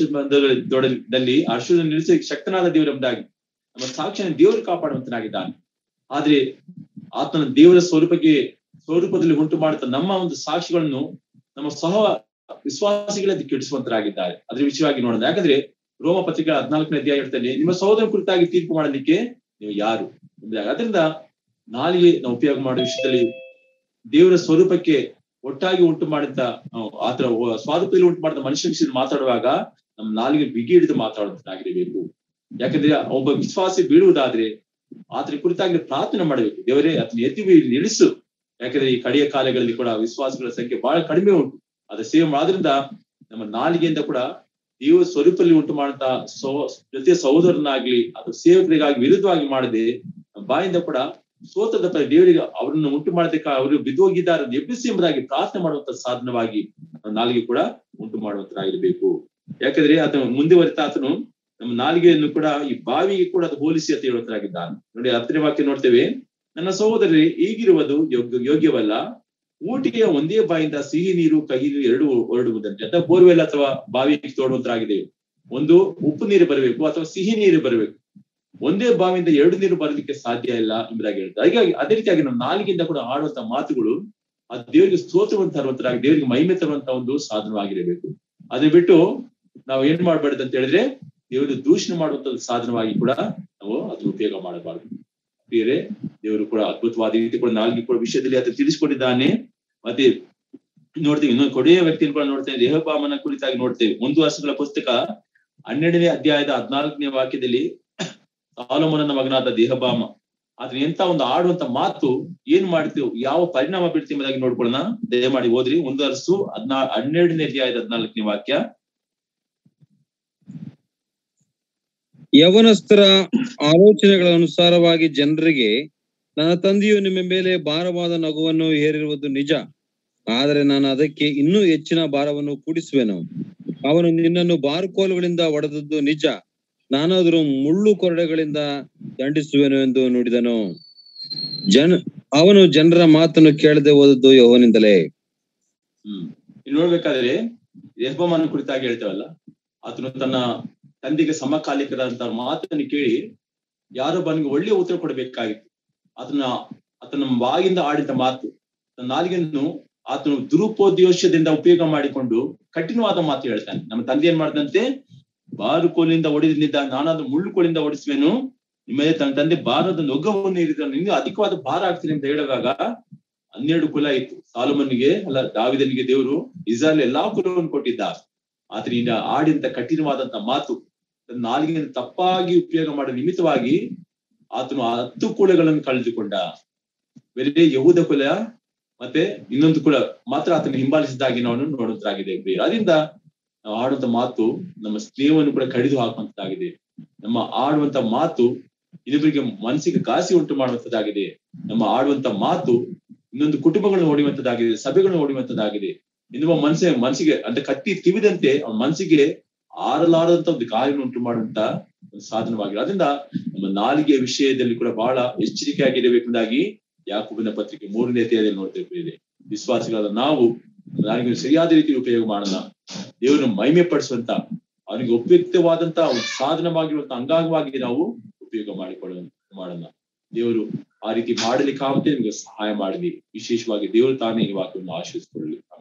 ಕ್ಷಮದಲ್ಲಿ ಅರ್ಶನ ನಿಲ್ಲಿಸಿ ಶಕ್ತನಾದ ದೇವರೆಂಬುದಾಗಿ ನಮ್ಮ ಸಾಕ್ಷಿಯನ್ನು ದೇವರು ಕಾಪಾಡುವಂತನಾಗಿದ್ದಾನೆ ಆದ್ರೆ ಆತನ ದೇವರ ಸ್ವರೂಪಕ್ಕೆ ಸ್ವರೂಪದಲ್ಲಿ ಉಂಟು ಮಾಡುತ್ತ ನಮ್ಮ ಒಂದು ಸಾಕ್ಷಿಗಳನ್ನು ನಮ್ಮ ಸಹ ವಿಶ್ವಾಸಿಗಳಲ್ಲಿ ಕೆಡಿಸುವಂತರಾಗಿದ್ದಾರೆ ಅದ್ರ ವಿಷಯವಾಗಿ ನೋಡೋಣ ಯಾಕಂದ್ರೆ ರೋಮ ಪತ್ರಿಕೆ ಹದಿನಾಲ್ಕನೇ ಅಧ್ಯಾಯ ಹೇಳ್ತಾನೆ ನಿಮ್ಮ ಸಹೋದರ ಕುರಿತಾಗಿ ತೀರ್ಪು ಮಾಡಲಿಕ್ಕೆ ನೀವು ಯಾರು ಅದರಿಂದ ನಾಲಿಗೆ ನಾವು ಉಪಯೋಗ ಮಾಡುವ ವಿಷಯದಲ್ಲಿ ದೇವರ ಸ್ವರೂಪಕ್ಕೆ ಒಟ್ಟಾಗಿ ಉಂಟು ಮಾಡಿದ ಆತರ ಸ್ವಾರೂಪದಲ್ಲಿ ಉಂಟು ಮಾಡಿದ ಮನುಷ್ಯ ವಿಷಯದಲ್ಲಿ ಮಾತಾಡುವಾಗ ನಮ್ಮ ನಾಲಿಗೆ ಬಿಗಿ ಹಿಡಿದು ಮಾತಾಡುವಂತಾಗಿರಬೇಕು ಯಾಕಂದ್ರೆ ಒಬ್ಬ ವಿಶ್ವಾಸಿ ಬೀಳುವುದಾದ್ರೆ ಆತನ ಕುರಿತಾಗಿ ಪ್ರಾರ್ಥನೆ ಮಾಡಬೇಕು ದೇವರೇ ಆತನ ಎತ್ತಿ ಇಳಿಸು ಯಾಕಂದ್ರೆ ಈ ಕಡೆಯ ಕಾಲಗಳಲ್ಲಿ ಕೂಡ ವಿಶ್ವಾಸಗಳ ಸಂಖ್ಯೆ ಬಹಳ ಕಡಿಮೆ ಉಂಟು ಅದ ಸೇವೆ ಮಾಡೋದ್ರಿಂದ ನಮ್ಮ ನಾಲಿಗೆಯಿಂದ ಕೂಡ ದೇವ ಸ್ವರೂಪದಲ್ಲಿ ಉಂಟು ಮಾಡುವಂತ ಸೋ ಜೊತೆ ಸಹೋದರನಾಗ್ಲಿ ಅಥವಾ ಸೇವಕರಿಗಾಗಿ ವಿರುದ್ಧವಾಗಿ ಮಾಡದೆ ಬಾಯಿಂದ ಕೂಡ ಸೋತದ ಪರ ದೇವರಿಗೆ ಅವರನ್ನು ಉಂಟು ಮಾಡೋದಕ್ಕೆ ಅವರು ಬಿದ್ದೋಗಿದ್ದಾರೆ ಎಬ್ಬಿಸಿ ಎಂಬುದಾಗಿ ಪ್ರಾರ್ಥನೆ ಮಾಡುವಂತ ಸಾಧನವಾಗಿ ನಾಲಿಗೆ ಕೂಡ ಉಂಟು ಮಾಡುವಂತರಾಗಿರ್ಬೇಕು ಯಾಕಂದ್ರೆ ಆತನು ಮುಂದುವರಿತಾ ಆತನು ನಮ್ಮ ನಾಲಿಗೆಯನ್ನು ಕೂಡ ಈ ಬಾವಿಗೆ ಕೂಡ ಅದು ಹೋಲಿಸಿ ಅಂತ ಹೇಳುವಂತರಾಗಿದ್ದಾನೆ ನೋಡಿ ಹತ್ತನೇ ವಾಕ್ಯ ನೋಡ್ತೇವೆ ನನ್ನ ಸಹೋದರಿ ಈಗಿರುವುದು ಯೋಗ್ಯ ಯೋಗ್ಯವಲ್ಲ ಊಟಿಗೆ ಒಂದೇ ಬಾಯಿಂದ ಸಿಹಿ ನೀರು ಕಹಿ ನೀರು ಎರಡು ಹೊರಡುವುದಂತೆ ಅಥವಾ ಬೋರ್ವೆಲ್ ಅಥವಾ ಬಾವಿಗೆ ತೋಡುವಂತರಾಗಿದೆ ಒಂದು ಉಪ್ಪು ನೀರು ಬರಬೇಕು ಅಥವಾ ಸಿಹಿ ನೀರು ಬರಬೇಕು ಒಂದೇ ಬಾವಿಯಿಂದ ಎರಡು ನೀರು ಬರಲಿಕ್ಕೆ ಸಾಧ್ಯ ಇಲ್ಲ ಎಂಬುದಾಗಿ ಹೇಳ್ತಾರೆ ಹಾಗಾಗಿ ಅದೇ ರೀತಿಯಾಗಿ ನಮ್ಮ ನಾಲಿಗೆಯಿಂದ ಕೂಡ ಆಡುವಂತ ಮಾತುಗಳು ಆ ದೇವರಿಗೆ ಸ್ತೋತ್ರವನ್ನು ತರುವಂತರಾಗಿ ದೇವರಿಗೆ ಮಹಿಮೆ ತರುವಂತ ಒಂದು ಸಾಧನವಾಗಿರಬೇಕು ಅದನ್ನ ಬಿಟ್ಟು ನಾವು ಏನ್ ಮಾಡ್ಬಾರ್ದು ಅಂತ ಹೇಳಿದ್ರೆ ದೇವರು ದೂಷಣೆ ಮಾಡುವಂತ ಸಾಧನವಾಗಿ ಕೂಡ ನಾವು ಅದನ್ನ ಉಪಯೋಗ ಮಾಡಬಾರ್ದು ಬೇರೆ ದೇವರು ಕೂಡ ಅದ್ಭುತವಾದ ರೀತಿ ಕೂಡ ನಾಲ್ಕು ಕೂಡ ವಿಷಯದಲ್ಲಿ ಅದು ತಿಳಿಸ್ಕೊಟ್ಟಿದ್ದಾನೆ ಮತ್ತೆ ನೋಡ್ತೀವಿ ಇನ್ನೊಂದು ಕೊಡೆಯ ವ್ಯಕ್ತಿಯನ್ನು ಕೂಡ ನೋಡ್ತೇವೆ ದೇಹಪಾಮನ ಕುರಿತಾಗಿ ನೋಡ್ತೇವೆ ಒಂದು ವರ್ಷಗಳ ಪುಸ್ತಕ ಹನ್ನೆರಡನೇ ಅಧ್ಯಾಯದ ಹದಿನಾಲ್ಕನೇ ವಾಕ್ಯದಲ್ಲಿ ಸಾಲೋಮನನ ಮಗನಾದ ದೇಹಬಾಮ ಆದ್ರೆ ಎಂತ ಒಂದು ಆಡುವಂತ ಮಾತು ಏನ್ ಮಾಡ್ತೀವಿ ಯಾವ ಪರಿಣಾಮ ಬೀಳ್ತೀವಿ ಎಂಬುದಾಗಿ ನೋಡ್ಕೊಳ್ಳೋಣ ದಯಮಾಡಿ ಓದ್ರಿ ಒಂದು ಅರಸು ಹದ್ನಾ ಹನ್ನೆರಡನೇ ಅಧ್ಯಾಯದ ಹದಿನಾಲ್ಕನೇ ವಾಕ್ಯ ಯವನಸ್ಥರ ಆಲೋಚನೆಗಳ ಅನುಸಾರವಾಗಿ ಜನರಿಗೆ ನನ್ನ ತಂದೆಯು ನಿಮ್ಮ ಮೇಲೆ ಭಾರವಾದ ನಗುವನ್ನು ಹೇರಿರುವುದು ನಿಜ ಆದರೆ ನಾನು ಅದಕ್ಕೆ ಇನ್ನೂ ಹೆಚ್ಚಿನ ಭಾರವನ್ನು ಕೂಡಿಸುವೆನು ಅವನು ನಿನ್ನನ್ನು ಬಾರುಕೋಲುಗಳಿಂದ ಹೊಡೆದದ್ದು ನಿಜ ನಾನಾದರೂ ಮುಳ್ಳು ಕೊರಡೆಗಳಿಂದ ದಂಡಿಸುವೆನು ಎಂದು ನುಡಿದನು ಜನ ಅವನು ಜನರ ಮಾತನ್ನು ಕೇಳದೆ ಹೋದದ್ದು ಯಹೋವನಿಂದಲೇ ಹ್ಮ್ ಇಲ್ಲಿ ನೋಡ್ಬೇಕಾದ್ರೆ ಯಹೋವನ ಕುರಿತಾಗಿ ಹೇಳ್ತೇವಲ್ಲ ಆತನು ತನ್ನ ತಂದೆಗೆ ಸಮಕಾಲಿಕರಾದಂತ ಮಾತನ್ನು ಕೇಳಿ ಯಾರೋ ಬನಿಗೆ ಒಳ್ಳೆಯ ಉತ್ತರ ಕೊಡಬೇಕಾಗಿತ್ತು ಆತನ ಆತನ ಬಾಯಿಂದ ಆಡಿದ ಮಾತು ತನ್ನ ನಾಲಿಗೆಯನ್ನು ಆತನು ದುರುಪೋದ್ಯೋಷದಿಂದ ಉಪಯೋಗ ಮಾಡಿಕೊಂಡು ಕಠಿಣವಾದ ಮಾತು ಹೇಳ್ತಾನೆ ನಮ್ಮ ತಂದೆ ಏನ್ ಮಾಡಿದಂತೆ ಬಾರುಕೋಲಿಂದ ಹೊಡೆದಿದ್ದ ನಾನಾದ್ರೂ ಮುಳ್ಳುಕೋಲಿಂದ ಹೊಡಿಸುವೆನು ನಿಮ್ಮ ಮೇಲೆ ತನ್ನ ತಂದೆ ಭಾರದ ನೊಗವನ್ನು ಇರಿದ ನಿನ್ನ ಅಧಿಕವಾದ ಭಾರ ಆಗ್ತೀನಿ ಅಂತ ಹೇಳುವಾಗ ಹನ್ನೆರಡು ಕುಲ ಇತ್ತು ಸಾಲಮನಿಗೆ ಅಲ್ಲ ದಾವಿದನಿಗೆ ದೇವರು ಇಸ್ರಾಯಲ್ ಎಲ್ಲಾ ಕುಲವನ್ನು ಕೊಟ್ಟಿದ್ದ ಆತನಿಂದ ಆಡಿದಂತ ಕಠಿಣವಾದಂತ ಮಾತು ತನ್ನ ನಾಲಿಗೆಯನ್ನು ತಪ್ಪಾಗಿ ಉಪಯೋಗ ಮಾಡೋ ನಿಮಿತ್ತವಾಗಿ ಆತನು ಆ ಹತ್ತು ಕುಲಗಳನ್ನು ಕಳೆದುಕೊಂಡ ಬೇರೆ ಯಹೂದ ಕುಲ ಮತ್ತೆ ಇನ್ನೊಂದು ಕುಲ ಮಾತ್ರ ಆತನ ಹಿಂಬಾಲಿಸಿದಾಗಿ ನಾವು ನೋಡುವಂತಾಗಿದೆ ಅದರಿಂದ ನಾವು ಆಡುವಂತ ಮಾತು ನಮ್ಮ ಸ್ನೇಹವನ್ನು ಕೂಡ ಕಡಿದು ಹಾಕುವಂತದ್ದಾಗಿದೆ ನಮ್ಮ ಆಡುವಂತ ಮಾತು ಇನ್ನೊಬ್ಬರಿಗೆ ಮನಸ್ಸಿಗೆ ಘಾಸಿ ಉಂಟು ಮಾಡುವಂತದ್ದಾಗಿದೆ ನಮ್ಮ ಆಡುವಂತ ಮಾತು ಇನ್ನೊಂದು ಕುಟುಂಬಗಳನ್ನು ಹೊಡೆಯುವಂತದ್ದಾಗಿದೆ ಸಭೆಗಳನ್ನು ಹೊಡೆಯುವಂತದ್ದಾಗಿದೆ ಇನ್ನೊಬ್ಬ ಮನಸ್ಸಿನ ಮನಸ್ಸಿಗೆ ಅಂತ ಕತ್ತಿ ತಿವಿದಂತೆ ಅವನ ಮನಸ್ಸಿಗೆ ಆರಲಾರದಂತ ಒಂದು ಗಾಯವನ್ನು ಉಂಟು ಮಾಡುವಂತ ಒಂದು ಸಾಧನವಾಗಿದೆ ಅದರಿಂದ ನಮ್ಮ ನಾಲಿಗೆಯ ವಿಷಯದಲ್ಲಿ ಕೂಡ ಬಹಳ ಎಚ್ಚರಿಕೆಯಾಗಿರಬೇಕೆಂದಾಗಿ ಯಾಕೂಬಿನ ಪತ್ರಿಕೆ ಮೂರನೇ ಅಧ್ಯಾಯದಲ್ಲಿ ನೋಡ್ತಿರ್ತೀವಿ ವಿಶ್ವಾಸಿಗಳಾದ ನಾವು ನಾಲಿಗೆ ಸರಿಯಾದ ರೀತಿ ಉಪಯೋಗ ಮಾಡೋಣ ದೇವರನ್ನು ಮಹಿಮೆ ಪಡಿಸುವಂತ ಅವನಿಗೆ ಉಪಯುಕ್ತವಾದಂತ ಒಂದು ಸಾಧನವಾಗಿರುವಂತ ಅಂಗಾಂಗವಾಗಿ ನಾವು ಉಪಯೋಗ ಮಾಡಿಕೊಳ್ಳೋಣ ಮಾಡೋಣ ದೇವರು ಆ ರೀತಿ ಮಾಡಲಿಕ್ಕಾಗುತ್ತೆ ನಿಮಗೆ ಸಹಾಯ ಮಾಡಲಿ ವಿಶೇಷವಾಗಿ ದೇವರು ತಾನೇ ಈ ವಾಕ್ಯವನ್ನು ಆಶೀರ್ವಿಸಿಕೊಳ್ಳಲಿ